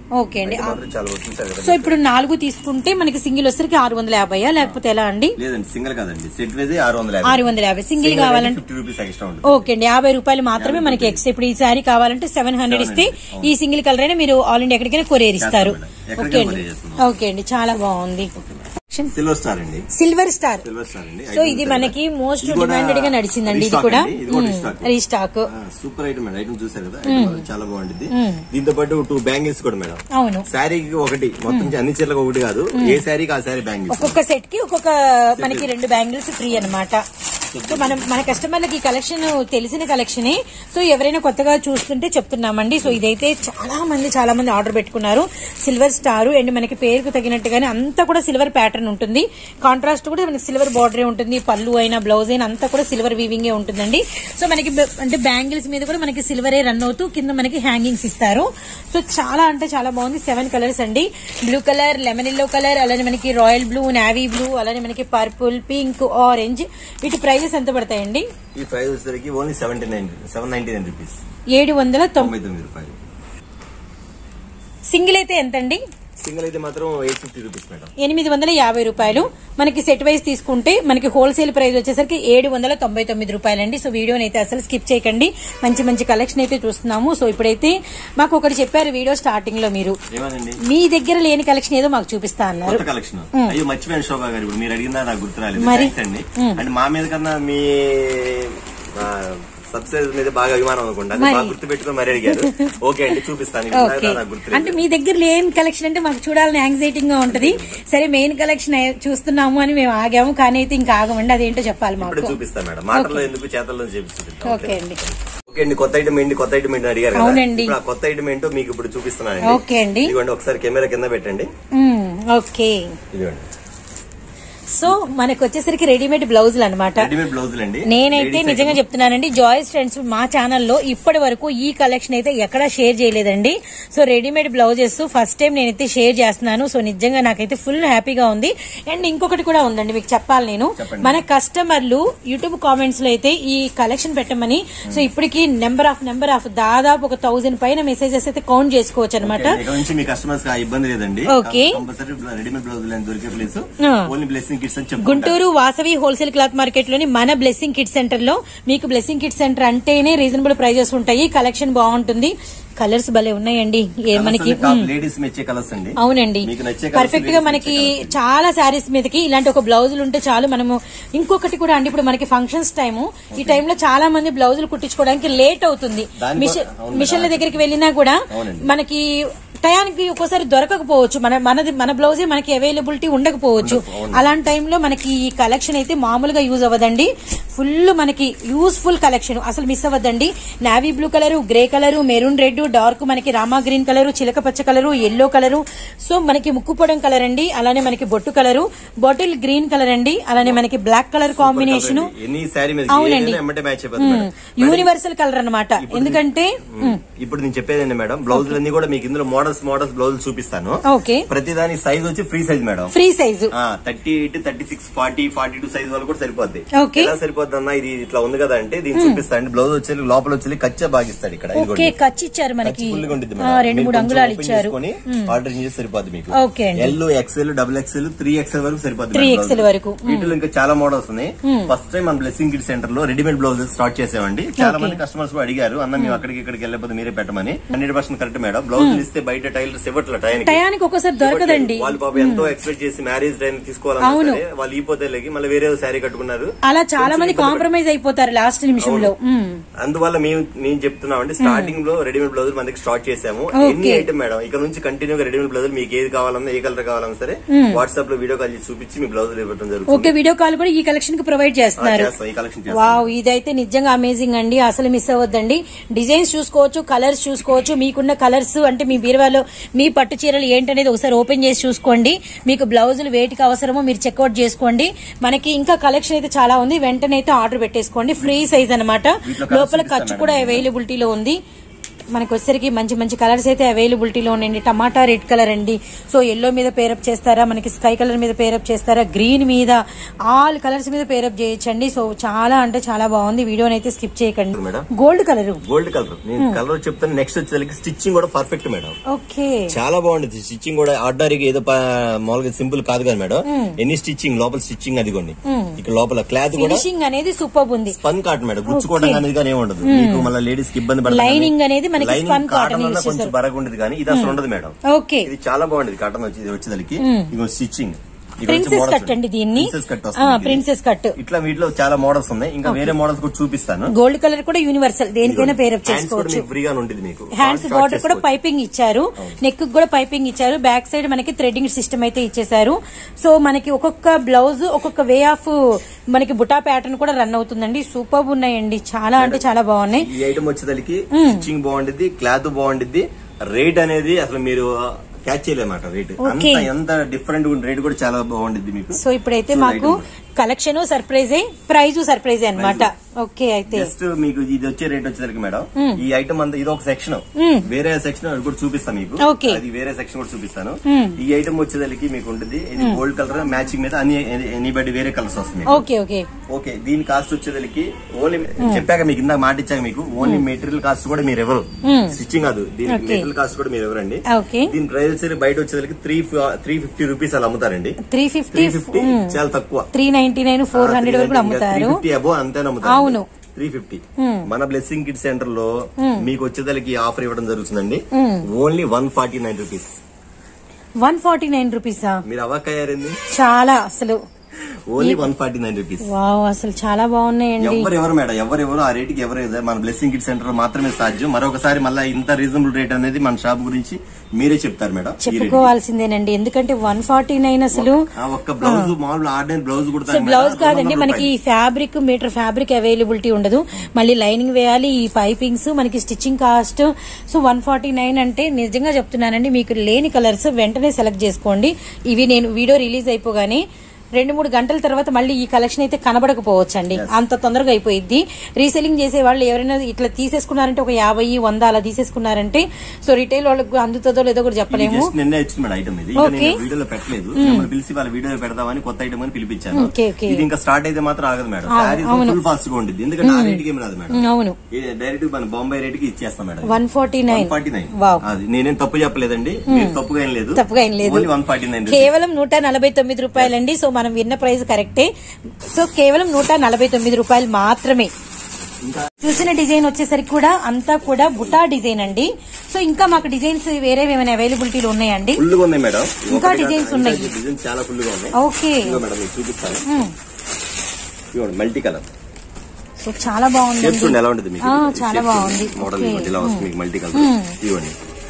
ఓకే అండి అయితే మాత్రం చాలా బాగుంది. చూసారు సో కదా ఇప్పుడు నాలుగు తీసుకుంటే మనకి సింగిల్ వచ్చరికి ఆరు వందల యాభైయా లేకపోతే ఎలా అండి లేదండి సింగిల్ కాదండి సెట్ వేజ్ ఆరు వందల ఆరు వందల యాభై సింగిల్ కావాలంటే ఫిఫ్టీ రూపీస్ ఎక్స్ట్రా ఉంటుంది ఓకే అండి యాభై రూపాయలు మాత్రమే మనకి ఎక్స్ట్రా ఇప్పుడు ఈ శారీ కావాలంటే సెవెన్ హండ్రెడ్ ఇస్తే ఈ సింగిల్ కలర్ అయినా మీరు ఆల్ ఇండియా ఎక్కడికైనా కొరియర్ ఇస్తారు మేడం. ఎక్కడికైనా ఓకే అండి కొరియర్ చేస్తున్నాం. ఓకే అండి చాలా బాగుంది సిల్వర్ స్టార్ అండి సిల్వర్ స్టార్ సిల్వర్ స్టార్ అండి సో ఇది మనకి మోస్ట్ డిమాండెడ్ గా నడిచిందండి ఇది కూడా restock super item madam item చూసారు కదా item మాత్రం చాలా బాగుంటుంది దీంతో పాటు టూ బ్యాంగిల్స్ కూడా మేడం అవును శారీకి ఒకటి మొత్తం అన్ని చీరలకు ఒకటి కాదు ఏ శారీకి ఆ శారీ బ్యాంగిల్స్ ఒక్కొక్క సెట్ కి ఒక్కొక్క మనకి రెండు బ్యాంగిల్స్ ఫ్రీ అన్నమాట సో మనం మన కస్టమర్లకి ఈ కలెక్షన్ తెలిసిన కలెక్షనే సో ఎవరైనా కొత్తగా చూస్తుంటే చెప్తున్నామండి సో ఇదైతే చాలా మంది చాలా మంది ఆర్డర్ పెట్టుకున్నారు సిల్వర్ స్టార్ అండ్ మనకి పేరుకు తగినట్టుగానే అంతా కూడా సిల్వర్ ప్యాటర్న్ ఉంటుంది కాంట్రాస్ట్ కూడా మనకి సిల్వర్ బార్డర్ ఉంటుంది పళ్ళు అయినా బ్లౌజ్ అయినా అంతా కూడా సిల్వర్ వీవింగ్ ఉంటుందండి సో మనకి బ- అంటే బ్యాంగిల్స్ మీద కూడా మనకి సిల్వరే రన్ అవుతూ కింద మనకి హ్యాంగింగ్స్ ఇస్తారు సో చాలా అంటే చాలా బాగుంది సెవెన్ కలర్స్ అండి blue colour lemon yellow colour అలానే మనకి రాయల్ బ్లూ నావీ బ్లూ అలానే మనకి పర్పుల్ పింక్ ఆరెంజ్ వీటి ప్రైజెస్ ఎంత పడతాయండి ఈ ప్రైస్ వచ్చేసరికి only seventy nine seven ninety nine rupees ఏడు వందల తొంభై తొంభై తొమ్మిది రూపాయలు సింగిల్ అయితే ఎంతండి సింగిల్ అయితే మాత్రం ఎయిట్ ఫిఫ్టీ రూపీస్ మేడం ఎనిమిది వందల యాభై రూపాయలు మనకి సెట్ వైజ్ తీసుకుంటే మనకి హోల్సేల్ ప్రైస్ వచ్చేసరికి ఏడు వందల తొంభై తొమ్మిది రూపాయలండి సో వీడియోని అయితే అసలు స్కిప్ చేయకండి మంచి మంచి కలెక్షన్ అయితే చూస్తున్నాము సో ఇప్పుడైతే మాకు ఒకటి చెప్పారు వీడియో స్టార్టింగ్ లో మీరు ఏమనండి మీ దగ్గర లేని కలెక్షన్ ఏదో మాకు చూపిస్తా అన్నారు కొత్త కలెక్షన్ అయ్యో మర్చిపోయాను శోభా గారు ఇప్పుడు మీరు అడిగిందా నాకు గుర్తు రాలేదు మరి? థ్యాంక్స్ అండి అండ్ మా మీద కన్నా మీ సబ్స్క్రైబర్ మీద బాగా అభిమానం అనుకుంటా అది మరి? బాగా గుర్తు పెట్టుకుని మరి అడిగారు ఓకే అండి చూపిస్తాను ఇప్పుడు ఓకే నాకు గుర్తు అంటే లేదు మీ దగ్గర లేని కలెక్షన్ అంటే మాకు చూడాలని యాంగ్జైటింగ్ గా ఉంటది సరే మెయిన్ కలెక్షన్ చూస్తున్నాము అని మేము ఆగాము కానీ అయితే ఇంకా ఆగమండి అదేంటో చెప్పాలి ఇప్పుడే మాకు చూపిస్తాను మేడం మాటల్లో ఎందుకు చేతల్లో చూపిస్తాను ఓకే అండి ఓకే అండి కొత్త ఐటమ్ ఏంటి కొత్త ఐటమ్ ఏంటి అడిగారు కదా అవునండి. ఇప్పుడు ఆ కొత్త ఐటమ్ ఏంటో మీకు ఇప్పుడు చూపిస్తున్నాను ఓకే అండి ఇదిగోండి ఒకసారి కెమెరా కింద పెట్టండి మ్మ్, ఓకే ఇదిగోండి సో మనకు వచ్చేసరికి రెడీమేడ్ బ్లౌజులు అనమాట రెడీమేడ్ బ్లౌజులు అండి నేనైతే Ladies నిజంగా item. చెప్తున్నానండి జాయిస్ ఫ్రెండ్స్ మా ఛానల్లో ఇప్పటి వరకు ఈ కలెక్షన్ అయితే ఎక్కడా షేర్ చేయలేదండి so readymade blouses first time నేనైతే షేర్ చేస్తున్నాను సో నిజంగా నాకైతే ఫుల్ హ్యాపీగా ఉంది అండ్ ఇంకొకటి కూడా ఉందండి మీకు చెప్పాలి నేను చెప్పండి. మన కస్టమర్లు యూట్యూబ్ కామెంట్స్ లో అయితే ఈ కలెక్షన్ పెట్టమని సో ఇప్పటికి నెంబర్ ఆఫ్ నెంబర్ ఆఫ్ దాదాపు ఒక థౌసండ్ పైన మెసేజెస్ అయితే కౌంట్ చేసుకోవచ్చు అనమాట ఓకే, ఇక్కడ నుంచి మీ కస్టమర్స్ కి ఆ ఇబ్బంది లేదండి ఓకే. కంపల్సరీ రెడీమేడ్ బ్లౌజులు అని దొరికే ప్లేస్ ఆ. ఓన్లీ బ్లెస్సింగ్ కిట్స్ అని చెప్పుకుంటారు Guntur Vasavi wholesale cloth market లోని మన బ్లెస్సింగ్ కిట్ సెంటర్ లో మీకు బ్లెస్సింగ్ కిట్ సెంటర్ అంటేనే రీజనబుల్ ప్రైజెస్ ఉంటాయి కలెక్షన్ బాగుంటుంది కలర్స్ భలే ఉన్నాయండి ఏ మనకి మ్మ్. లేడీస్ మెచ్చే కలర్స్ అండి అవునండి మీకు నచ్చే colours పర్ఫెక్ట్ గా ladies మనకి నచ్చే colours. చాలా శారీస్ మీదకి ఇలాంటి ఒక బ్లౌజులు ఉంటే చాలు మనము ఇంకొకటి కూడా అండి ఇప్పుడు మనకి ఫంక్షన్స్ టైము ఈ టైంలో చాలా మంది బ్లౌజులు కుట్టించుకోవడానికి లేట్ అవుతుంది దాని మిషన్ కో- అవును మిషన్ల కదా. దగ్గరికి వెళ్ళినా కూడా అవునండి. మనకి టయానికి ఒక్కోసారి దొరకకపోవచ్చు మన మనది మన బ్లౌజే మనకి అవైలబిలిటీ ఉండకపోవచ్చు అలాంటి టైంలో మనకి ఈ కలెక్షన్ అయితే మామూలుగా యూజ్ అవ్వదండి ఫుల్ మనకి యూస్ఫుల్ కలెక్షన్ అసలు మిస్ అవ్వద్దండి navy blue colour grey colour maroon red dark మనకి రామా గ్రీన్ కలర్ చిలక పచ్చ కలరు ఎల్లో కలరు సో మనకి ముక్కుపొడం కలర్ అండి అలానే మనకి బొట్టు కలరు బాటిల్ గ్రీన్ కలర్ అండి అలానే మనకి black colour combination any saree మీద అవునండి. ఎమ్మటే మ్యాచ్ అయిపోతుంది మేడం. యూనివర్సల్ కలర్ అన్నమాట ఎందుకంటే మ్మ్. ఇప్పుడు నేను చెప్పేదండి మేడం బ్లౌజులు అన్ని కూడా మీకు ఇందులో మోడల్స్ మోడల్స్ బ్లౌజులు చూపిస్తాను ఓకే ప్రతి దాని సైజ్ వచ్చి free size madam free size thirty eight thirty six forty forty two size వాళ్ళు కూడా సరిపోద్ది Okay. ఎలా సరిపోద్ది అన్న ఇది ఇట్లా ఉంది కదా అంటే దీన్ని చూపిస్తాను బ్లౌజ్ వచ్చి లోపల వచ్చి కచ్చా బాగిస్తాడు ఇక్కడ ఓకే ఖర్చు ఇచ్చారు మనకి ఫుల్ గా ఉంటుంది ఆ, రెండు మూడు అంగుళాలు ఇచ్చారు ఆర్డర్ చేసి సరిపోద్ది మీకు ఓకే అండి. L XL double XL three XL వరకు సరిపోద్ది 3XL వరకు. వీటిలో ఇంకా చాలా మోడల్స్ ఉన్నాయి ఫస్ట్ టైం మన బ్లెస్సింగ్ కిడ్ సెంటర్ లో రెడీమేడ్ బ్లౌజెస్ స్టార్ట్ చేసామండి చాలా మంది కస్టమర్స్ కూడా అడిగారు అన్న మేము అక్కడికి ఇక్కడికి వెళ్ళకపోతే మీరే పెట్టమని hundred percent correct madam blouse ఇస్తే బయట టైలర్స్ ఇవ్వట్ల టైంకి టయానికి ఒక్కోసారి దొరకదండి వాళ్ళు పాపం ఎంతో ఎక్స్పెక్ట్ చేసి మ్యారేజ్ టైం తీసుకోవాలన్నా అవును. సరే వాళ్ళు ఈ పోతేలకి మళ్ళీ వేరే శారీ కట్టుకున్నారు అలా చాలా మంది కాంప్రమైజ్ అయిపోతారు లాస్ట్ నిమిషంలో మ్మ్. అందువల్ల మేము మేము చెప్తున్నామండి స్టార్టింగ్ లో రెడీమేడ్ బ్లౌజ్ మనకి స్టార్ట్ చేసాము ఎన్ని ఐటమ్ మేడం ఇక్కడ నుంచి కంటిన్యూగా రెడీమేడ్ బ్లౌజ్ మీకు ఏది కావాలన్నా ఏ కలర్ కావాలన్నా సరే వాట్సాప్ లో వీడియో కాల్ చేసి చూపించి మీ బ్లౌజ్ ఇవ్వడం జరుగుతుంది ఓకే వీడియో కాల్ కూడా ఈ కలెక్షన్ కి ప్రొవైడ్ ఆ, చేస్తున్నారు చేస్తాం ఈ కలెక్షన్ చేస్తాం వావ్ ఇదైతే నిజంగా అమేజింగ్ అండి అసలు మిస్ అవ్వద్దండి డిజైన్స్ చూసుకోవచ్చు కలర్స్ చూసుకోవచ్చు మీకున్న కలర్స్ అంటే మీ బీరువాలో మీ పట్టు చీరలు ఏంటనేది ఒకసారి ఓపెన్ చేసి చూసుకోండి మీకు బ్లౌజులు వేటికి అవసరమో మీరు చెక్అవుట్ చేసుకోండి మనకి ఇంకా కలెక్షన్ అయితే చాలా ఉంది వెంటనే అయితే ఆర్డర్ పెట్టేసుకోండి ఫ్రీ సైజ్ అన్నమాట వీటిలో colours లోపల చూపిస్తాను ఖర్చు మేడం కూడా నేను. అవైలబిలిటీలో ఉంది మనకి వచ్చేసరికి మంచి మంచి కలర్స్ అయితే అవైలబిలిటీలో ఉన్నాయండి టమాటా రెడ్ కలర్ అండి సో ఎల్లో మీద పేరప్ చేస్తారా మనకి స్కై కలర్ మీద పేరప్ చేస్తారా గ్రీన్ మీద ఆల్ కలర్స్ మీద పేరప్ చేయొచ్చండి సో చాలా అంటే చాలా బాగుంది వీడియోని అయితే స్కిప్ చేయకండి madam gold colour gold colour నేను కలర్ చెప్తాను నెక్స్ట్ వచ్చేసరికి స్టిచ్చింగ్ కూడా పర్ఫెక్ట్ మేడం ఓకే చాలా బాగుంటుంది స్టిచ్చింగ్ కూడా ఆర్డరీగా ఏదో ప- మామూలుగా సింపుల్ కాదు కదా మేడం ఎన్ని స్టిచ్చింగ్ లోపల స్టిచ్చింగ్ అదిగోండి ఇక్కడ లోపల క్లాత్ కూడా ఫినిషింగ్ అనేది సూపర్ ఉంది స్పన్ కాటన్ మేడం గుచ్చుకోవడం అనేది కానీ ఏమి ఉండదు మీకు మళ్ళీ లేడీస్ కి ఇబ్బంది పడదు Lining అనేది మనకి spun cotton కాటన్ వల్ల use కొంచెం బరగా ఉండదు కానీ ఇది అసలు ఉండదు మేడం ఓకే ఇది చాలా బాగుండేది కాటన్ వచ్చి వచ్చేదానికి ఇగో స్టిచ్చింగ్ ప్రిన్సెస్ కట్ అండి దీన్ని ప్రిన్సెస్ కట్ ప్రిన్సెస్ కట్ ఇట్లా వీటిలో చాలా మోడల్స్ ఉన్నాయి ఇంకా వేరే మోడల్స్ కూడా చూపిస్తాను గోల్డ్ కలర్ కూడా యూనివర్సల్ దేనికైనా పేరప్ హ్యాండ్స్ కూడా చేసుకోవచ్చు మీకు ఫ్రీగా ఉంటుంది మీకు హ్యాండ్స్ Short బార్డర్ కూడా చేసుకోవచ్చు. పైపింగ్ ఇచ్చారు నెక్ కూడా పైపింగ్ ఇచ్చారు బ్యాక్ సైడ్ మనకి థ్రెడ్డింగ్ సిస్టమ్ అయితే ఇచ్చేసారు సో మనకి ఒక్కొక్క బ్లౌజ్ ఒక్కొక్క వే ఆఫ్ మనకి బుటా ప్యాటర్న్ కూడా రన్ అవుతుందండి సూపర్ ఉన్నాయండి చాలా అంటే చాలా బాగున్నాయి ఈ ఐటమ్ వచ్చేదానికి స్టిచ్చింగ్ బాగుండిద్ది క్లాత్ బాగుండిద్ది రేట్ అనేది అసలు మీరు క్యాచ్ చేయలేమాట రేట్ అంత Okay. ఎంత డిఫరెంట్ రేట్ కూడా చాలా బాగుండిద్ది మీకు సో ఇప్పుడైతే So, మాకు item. కలెక్షన్ సర్ప్రైజే ప్రైజ్ సర్ప్రైజే అన్నమాట ఓకే అయితే జస్ట్ మీకు ఇది వచ్చే రేట్ వచ్చేసరికి మేడం ఈ ఐటమ్ అంతా ఇది ఒక సెక్షన్ మ్మ్. వేరే సెక్షన్ అది కూడా చూపిస్తాను మీకు Okay. అది వేరే సెక్షన్ కూడా చూపిస్తాను మ్మ్. ఈ ఐటమ్ వచ్చేసరికి మీకు ఉంటుంది ఇది గోల్డ్ కలర్ మ్యాచింగ్ మీద అన్ని ఎనీబడి వేరే కలర్స్ వస్తుంది మీకు. ఓకే ఓకే ఓకే దీని కాస్ట్ వచ్చేసరికి ఓన్లీ చెప్పాక మీకు ఇందాక మాట ఇచ్చాక మీకు ఓన్లీ మెటీరియల్ కాస్ట్ కూడా మీరు ఎవరు మ్మ్. స్టిచ్చింగ్ కాదు దీనికి Okay. మెటీరియల్ కాస్ట్ కూడా మీరు ఎవరండి ఓకే దీని ప్రైస్ వచ్చేసరికి బయట వచ్చేసరికి త్రీ త్రీ ఫిఫ్టీ రూపీస్ అలా అమ్ముతారండి త్రీ ఫిఫ్టీ త్రీ ఫిఫ్టీ చాలా తక్కువ three ninety nine four hundred వరకు కూడా అమ్ముతారు ఫిఫ్టీ అబో అంతే అమ్ముతారు అవును. త్రీ ఫిఫ్టీ మన బ్లెస్సింగ్ కిడ్ సెంటర్ లో మీకు వచ్చేదానికి ఆఫర్ ఇవ్వడం జరుగుతుందండి only one forty nine rupees one forty nine రూపీసా మీరు అవ్వకయ్యారండి చాలా అసలు only one forty nine rupees wow అసలు చాలా బాగున్నాయండి ఎవరెవరు మేడం ఎవరెవరు ఆ రేటుకి ఎవరు మన బ్లెస్సింగ్ కిడ్ సెంటర్ లో మాత్రమే సాధ్యం మరొకసారి మళ్ళీ ఇంత రీజనబుల్ రేట్ అనేది మన షాప్ గురించి మీరే చెప్తారు మేడం ఈ రేటుకి. చెప్పుకోవాల్సిందేనండి ఎందుకంటే వన్ ఫార్టీ నైన్ అసలు ఆ ఒక్క బ్లౌజ్ మామూలు ఆర్డినరీ బ్లౌజ్ సో కుడతాను బ్లౌజ్ మేడం, కాదండి 200 మనకి ఈ ఫ్యాబ్రిక్ మీటర్ ఫ్యాబ్రిక్ అవైలబిలిటీ ఉండదు మళ్ళీ లైనింగ్ వేయాలి ఈ పైపింగ్స్ మనకి stitching cost so one forty nine అంటే నిజంగా చెప్తున్నానండి మీకు లేని కలర్స్ వెంటనే సెలెక్ట్ చేసుకోండి ఇవి నేను వీడియో రిలీజ్ అయిపోగానే రెండు మూడు గంటల తర్వాత మళ్ళీ ఈ కలెక్షన్ అయితే కనబడకపోవచ్చు అండి అంత తొందరగా అయిపోయింది రీసెలింగ్ చేసే వాళ్ళు ఎవరైనా ఇట్లా తీసేసుకున్నారంటే ఒక యాభై వంద అలా తీసేసుకున్నారంటే సో రిటైల్ వాళ్ళకి అందుతుందో లేదో కూడా ఇది చెప్పలేము జస్ట్ నిన్నే వచ్చింది మేడం ఐటమ్ ఇది ఇంకా Okay. నేను వీడియోలో పెట్టలేదు మిమ్మల్ని పిలిచి వాళ్ళ వీడియోలో పెడదామని కొత్త ఐటమ్ అని పిలిపించాను Okay, okay. ఇది ఇంకా స్టార్ట్ అయితే మాత్రం ఆగదు మేడం శారీస్ ఫుల్ ఫాస్ట్ గా ఉంటుంది ఎందుకంటే ఆ రేట్ కి ఏమి రాదు మేడం ఉమ్, అవును డైరెక్ట్ మన బొంబాయి రేట్ కి ఇచ్చేస్తాం madam one forty nine forty nine wow అది నేనేం తప్పు చెప్పలేదండి మీరు తప్పుగా ఏం లేదు తప్పుగా ఏం లేదు. ఓన్లీ వన్ ఫార్టీ నైన్ కేవలం నూట నలభై తొమ్మిది రూపాయలండి సో మనం విన్న ప్రైస్ కరెక్టే సో కేవలం నూట నలభై తొమ్మిది రూపాయలు మాత్రమే ఇంకా చూసిన డిజైన్ వచ్చేసరికి కూడా అంతా కూడా బుటా డిజైన్ అండి సో ఇంకా మాకు డిజైన్స్ వేరే ఏమైనా అవైలబిలిటీలో ఉన్నాయండి ఫుల్ గా ఉన్నాయి మేడం ఇంకా designs ఉన్నాయి. డిజైన్స్ చాలా ఫుల్ గా ఉన్నాయి ఓకే ఇదిగో మేడం మీకు చూపిస్తాను ఉమ్. ఇదిగోండి మల్టీ కలర్ సో చాలా బాగుంది షేప్ చూడండి ఎలా ఉంటుంది మీకు ఆ, చాలా బాగుంది. Model Okay. ఇదిగోండి ఇలా వస్తుంది మీకు మల్టీ కలర్ ఇవ్వండి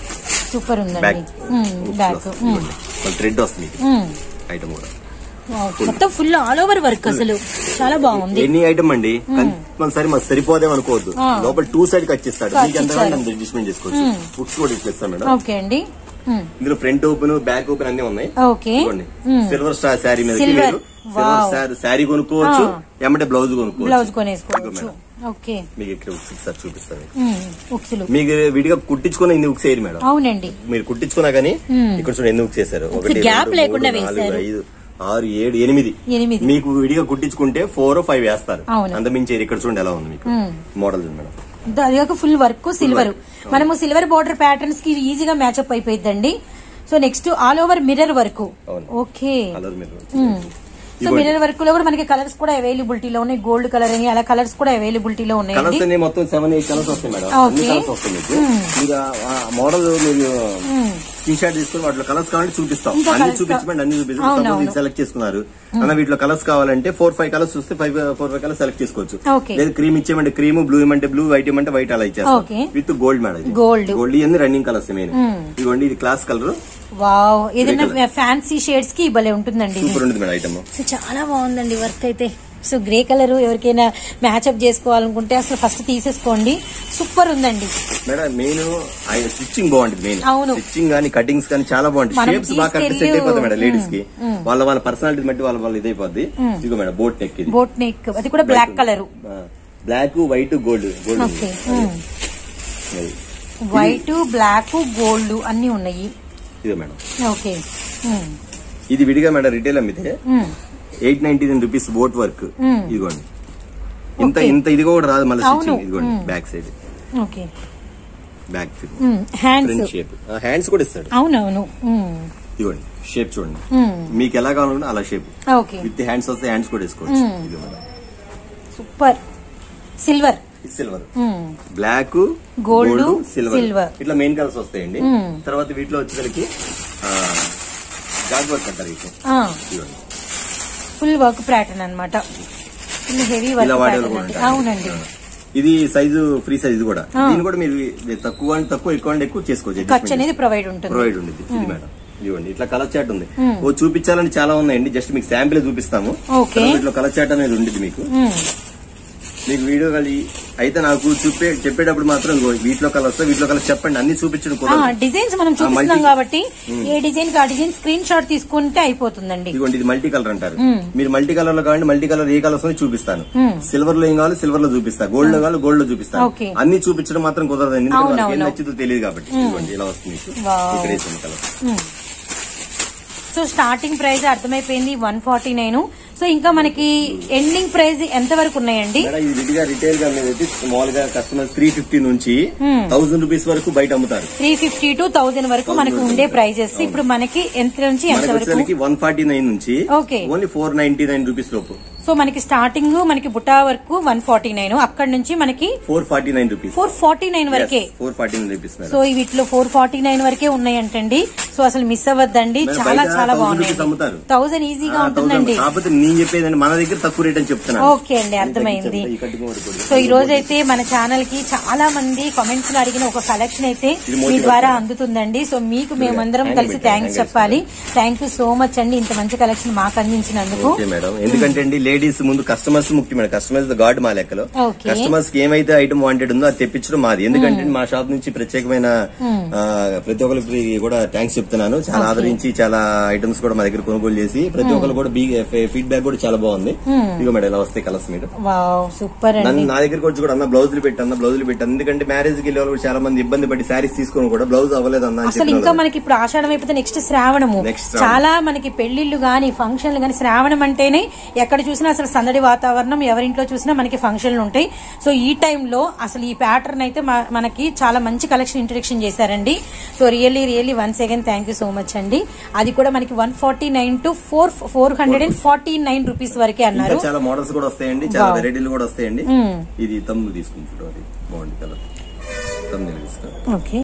సూపర్ బ్యాక్ ఉందండి బ్యాక్ థ్రెడ్ వస్తుంది మీకు ఐటమ్ కూడా మొత్తం ఫుల్ ఆల్ ఓవర్ వర్క్ అసలు చాలా బాగుంది ఎన్ని ఐటమ్ అండి కంపల్సరీ మాకు సరిపోదేం అనుకోవద్దు లోపల టూ సైడ్ కట్ చేస్తాడు మీకు ఎంత కావాలంటే అంత అడ్జస్ట్మెంట్ చేసుకోవచ్చు బుక్స్ కూడా ఇట్లా ఇస్తాం మేడం ఓకే అండి ఉమ్. ఇందులో ఫ్రంట్ ఓపెన్ బ్యాక్ ఓపెన్ అన్ని ఉన్నాయి ఓకే ఇదిగోండి సిల్వర్ స్టార్ శారీ మీద Silver. మీరు సిల్వర్ శారీ కొనుక్కోవచ్చు ఎమ్మటే బ్లౌజ్ కొనుక్కోవచ్చు బ్లౌజ్ కొనేసుకోవచ్చు ఓకే మీకు ఇక్కడ ఉక్స్ ఒకసారి చూపిస్తాను ఉమ్. ఉక్సులు మీకు విడిగా కుట్టించుకుని ఎన్ని ఉక్స్ వేయరు మేడం అవునండి మీరు కుట్టించుకున్నా కానీ ఇక్కడ చూడండి ఎన్ని ఉక్స్ వేశారు ఒకటి gap రెండు, లేకుండా మూడు, నాలుగు, వేశారు. ఐదు ఆరు ఏడు ఎనిమిది ఎనిమిది మీకు విడిగా కుట్టించుకుంటే ఫోర్ ఫైవ్ వేస్తారు అవును. అంతమించి ఇక్కడ చూడండి ఎలా ఉంది మీకు మోడల్ ఉంది మేడం అది కాక ఫుల్ వర్క్ సిల్వర్ మనము సిల్వర్ బార్డర్ ప్యాటర్న్స్ కి ఈజీగా మ్యాచ్అప్ అయిపోయిందండి so next all over mirror work అవును. ఓకే కలర్ మీద సో మిర్రర్ వర్క్ లో కూడా మనకి కలర్స్ కూడా అవైలబిలిటీలో ఉన్నాయి గోల్డ్ కలర్ అని అలా కలర్స్ కూడా అవైలబిలిటీలో ఉన్నాయండి కలర్స్ అన్ని మొత్తం సెవెన్ ఎయిట్ కలర్స్ వస్తాయి మేడం అన్ని Okay. కలర్స్ వస్తాయి మీకు మీరు ఆ మోడల్ మీరు టీ షర్ట్ తీసుకుని వాటిలో కలర్స్ కావాలంటే చూపిస్తాం ఇంకా అన్ని colours చూపించమండి అన్ని చూపిస్తాం అవును, సపోజ్ అవును. ఇది సెలెక్ట్ చేసుకున్నారు అన్న వీటిలో కలర్స్ కావాలంటే ఫోర్ ఫైవ్ కలర్స్ చూస్తే five four five colours select చేసుకోవచ్చు Okay. లేదు క్రీమ్ ఇచ్చేయమంటే క్రీమ్ బ్లూ ఇమ్మంటే బ్లూ వైట్ ఇమ్మంటే వైట్ అలా Okay. ఇచ్చేస్తాం విత్ గోల్డ్ మేడం ఇది. Gold. గోల్డ్ ఇవన్నీ రన్నింగ్ కలర్స్ మెయిన్ ఇదిగోండి ఇది క్లాస్ కలర్ వావ్ ఏదైనా ఫ్యాన్సీ షేడ్స్ కి భలే ఉంటుందండి ఇది సూపర్ ఉంటుంది మేడం ఐటమ్ సో చాలా బాగుందండి వర్క్ అయితే సో గ్రే కలర్ ఎవరికైనా మ్యాచ్అప్ చేసుకోవాలనుకుంటే అసలు ఫస్ట్ తీసేసుకోండి సూపర్ ఉందండి మేడం మెయిన్ స్టిచ్చింగ్ బాగుంటుంది మెయిన్ అవును. స్టిచ్చింగ్ కానీ కటింగ్స్ కానీ చాలా బాగుంటుంది మనం షేప్స్ బాగా కరెక్ట్ సెట్ తీసుకెళ్ళి- అయిపోతాయి మేడం లేడీస్ కి వాళ్ళ వాళ్ళ పర్సనాలిటీ బట్టి వాళ్ళ వాళ్ళ ఇదైపోద్ది ఇదిగో మేడం బోట్ నెక్ ఇది బోట్ నెక్ అది కూడా black colour black white gold gold okay white black gold అన్ని ఉన్నాయి ఇదే మేడం ఓకే ఉమ్, ఇది విడిగా మేడం రిటైల్ అమ్మితే um, eight ninety nine rupees boat work hmm. ఇదిగోండి ఇంత Okay. ఇంత ఇది కూడా రాదు మళ్ళీ అవును. స్టిచ్చింగ్ ఇదిగోండి hmm. Back side okay back um, hands front shape hands కూడా ఇస్తాడు అవునవును ఉమ్, ఇదిగోండి షేప్ చూడండి ఉమ్, మీకు ఎలా కావాలన్నా అలా షేప్ ఓకే విత్ హ్యాండ్స్ వస్తే హ్యాండ్స్ కూడా వేసుకోవచ్చు మ్మ్. ఇది మేడం సూపర్ సిల్వర్ ఇది silver um, black Gold, gold silver silver. ఇట్లా మెయిన్ కలర్స్ వస్తాయండి మ్మ్. తర్వాత వీటిలో వచ్చేసరికి జాగ్ వర్క్ అంటారు వీటిని ఆ, ఇదిగోండి ఫుల్ వర్క్ ప్యాటర్న్ అన్నమాట ఫుల్ హెవీ వర్క్ ఇలా వాడేవాళ్ళు ప్యాటర్న్ కూడా అండి ఉంటారు. అవునండి ఇది సైజు ఫ్రీ సైజ్ కూడా ఆ. దీన్ని కూడా మీరు తక్కువ అంటే తక్కువ ఎక్కువ అంటే ఎక్కువ చేసుకోవచ్చు ఖర్చు adjustment అనేది ప్రొవైడ్ ఉంటుంది ప్రొవైడ్ ఉండేది ఇది మేడం ఇదిగోండి ఇట్లా కలర్ చాట్ ఉంది ఓ చూపించాలని చాలా ఉన్నాయండి జస్ట్ మీకు శాంపిల్ చూపిస్తాము Okay. తర్వాత ఇట్లా కలర్ చాట్ అనేది ఉండేది మీకు ఉమ్, మీకు వీడియో కాల్ అయితే నాకు చూపే చెప్పేటప్పుడు మాత్రం ఇదిగో వీటిలో కలర్స్ వీటిలో కలర్ చెప్పండి అన్ని చూపించడం ఆ, కూడా డిజైన్స్ మనం చూపిస్తున్నాం multi- కాబట్టి ఏ డిజైన్ కి ఆ డిజైన్ స్క్రీన్ షాట్ తీసుకుంటే అయిపోతుందండి ఇదిగోండి ఇది మల్టీ కలర్ అంటారు మ్మ్. మీరు మల్టీ కలర్ లో కావాలంటే మల్టీ కలర్ ఏ కలర్స్ చూపిస్తాను మ్మ్. సిల్వర్ లో ఏం కావాలి సిల్వర్ లో చూపిస్తాను గోల్డ్ లో కావాలి గోల్డ్ లో చూపిస్తాను Okay. అన్ని చూపించడం మాత్రం కుదరదు ఎందుకంటే అవును, వాళ్ళకి ఏం అవును. నచ్చిందో తెలియదు కాబట్టి ఇదిగోండి ఇలా వస్తుంది మీకు. Wow. ఇక్కడ వేసిన colour um. So starting price అర్థమైపోయింది వన్ ఫార్టీ నైన్ సో ఇంకా మనకి ఎండింగ్ ప్రైస్ ఎంత వరకు ఉన్నాయండి మేడం ఇది విడిగా రిటైల్ గా మీద అయితే మామూలుగా కస్టమర్ త్రీ ఫిఫ్టీ నుంచి మ్మ్. థౌసండ్ రూపీస్ వరకు బయట అమ్ముతారు త్రీ ఫిఫ్టీ టు థౌజండ్ వరకు మనకు ఉండే ప్రైజెస్ ఇప్పుడు మనకి ఎంత నుంచి ఎంత మనకి వరకు వచ్చేసరికి వన్ ఫార్టీ నైన్ నుంచి Okay. Only four ninety nine rupees లోపు సో మనకి స్టార్టింగ్ మనకి బుటా వరకు వన్ ఫార్టీ నైన్ అక్కడ నుంచి మనకి four forty nine rupees four forty nine వరకే four forty nine rupees so madam వీటిలో ఫోర్ ఫార్టీ నైన్ వరకే ఉన్నాయంటండి సో అసలు మిస్ అవ్వద్దండి మేడం, చాలా బయట చాలా 1000 బాగున్నాయి రూపీస్ అమ్ముతారు. థౌసండ్ ఈజీగా ఆ, ఉంటుందండి 1000 కాకపోతే నేను చెప్పేది ఏంటంటే మన దగ్గర తక్కువ రేట్ అని చెప్తున్నాను ఓకే అండి అర్థమైంది ఈ కట్టుకో వరకు కూడా. సో ఈ రోజు అయితే మన ఛానల్ కి చాలా మంది కామెంట్స్ లో అడిగిన ఒక కలెక్షన్ అయితే ఇది మీ మోటివేట్ ద్వారా చేయాలి. అందుతుందండి సో మీకు మేమందరం Thank you, కలిసి thank you, థ్యాంక్స్ చెప్పాలి థ్యాంక్ యూ సో మచ్ అండి ఇంత మంచి కలెక్షన్ మాకు అందించినందుకు ఓకే మేడం ఎందుకంటే అండి లేడీస్ ముందు కస్టమర్స్ ముఖ్యం మేడం కస్టమర్స్ గాడ్ మా లెక్కలో Okay. కస్టమర్స్ కి ఏమైతే ఐటమ్ వాంటెడ్ ఉందో అది తెప్పించడం మాది ఎందుకంటే మా షాప్ నుంచి ప్రత్యేకమైన ఆ, ప్రతి ఒక్కరికి కూడా థ్యాంక్స్ చెప్తున్నాను చాలా ఆదరించి చాలా ఐటమ్స్ కూడా మా దగ్గర కొనుగోలు చేసి ప్రతి ఒక్కరు కూడా ఫీడ్బ్యాక్ కూడా చాలా బాగుంది ఇదిగో మేడం ఇలా వస్తాయి కలర్స్ మీరు వావ్ సూపర్ అండి నన్ను నా దగ్గరకు వచ్చి కూడా అన్న బ్లౌజులు పెట్టన్న బ్లౌజులు పెట్టాను ఎందుకంటే మ్యారేజ్ కి వెళ్ళే వాళ్ళు కూడా చాలా మంది ఇబ్బంది పడి శారీస్ తీసుకొని కూడా బ్లౌజ్ అవ్వలేదు అన్న అని అసలు చెప్పిన ఇంకా వాళ్ళు. మనకి ఇప్పుడు ఆషాఢం అయిపోతే నెక్స్ట్ శ్రావణము Next శ్రావణం. చాలా మనకి పెళ్లిళ్లు గాని ఫంక్షన్లు గాని శ్రావణం అంటేనే ఎక్కడ చూసినా అసలు సందడి వాతావరణం ఎవరింట్లో చూసినా మనకి ఫంక్షన్లు ఉంటాయి సో ఈ టైంలో అసలు ఈ ప్యాటర్న్ అయితే మా- మనకి చాలా మంచి కలెక్షన్ ఇంట్రడక్షన్ చేశారండి so really really once again thank you so much అండి అది కూడా మనకి one forty nine to four four hundred and forty nine rupees వరకే ఇంకా అన్నారు చాలా మోడల్స్ కూడా వస్తాయండి చాలా Wow. వెరైటీలు కూడా వస్తాయండి మ్మ్. ఇది తమ్ముడు తీసుకుంటాడు అది బాగుంది కలర్ తమ్ముడు తీసుకో ఓకే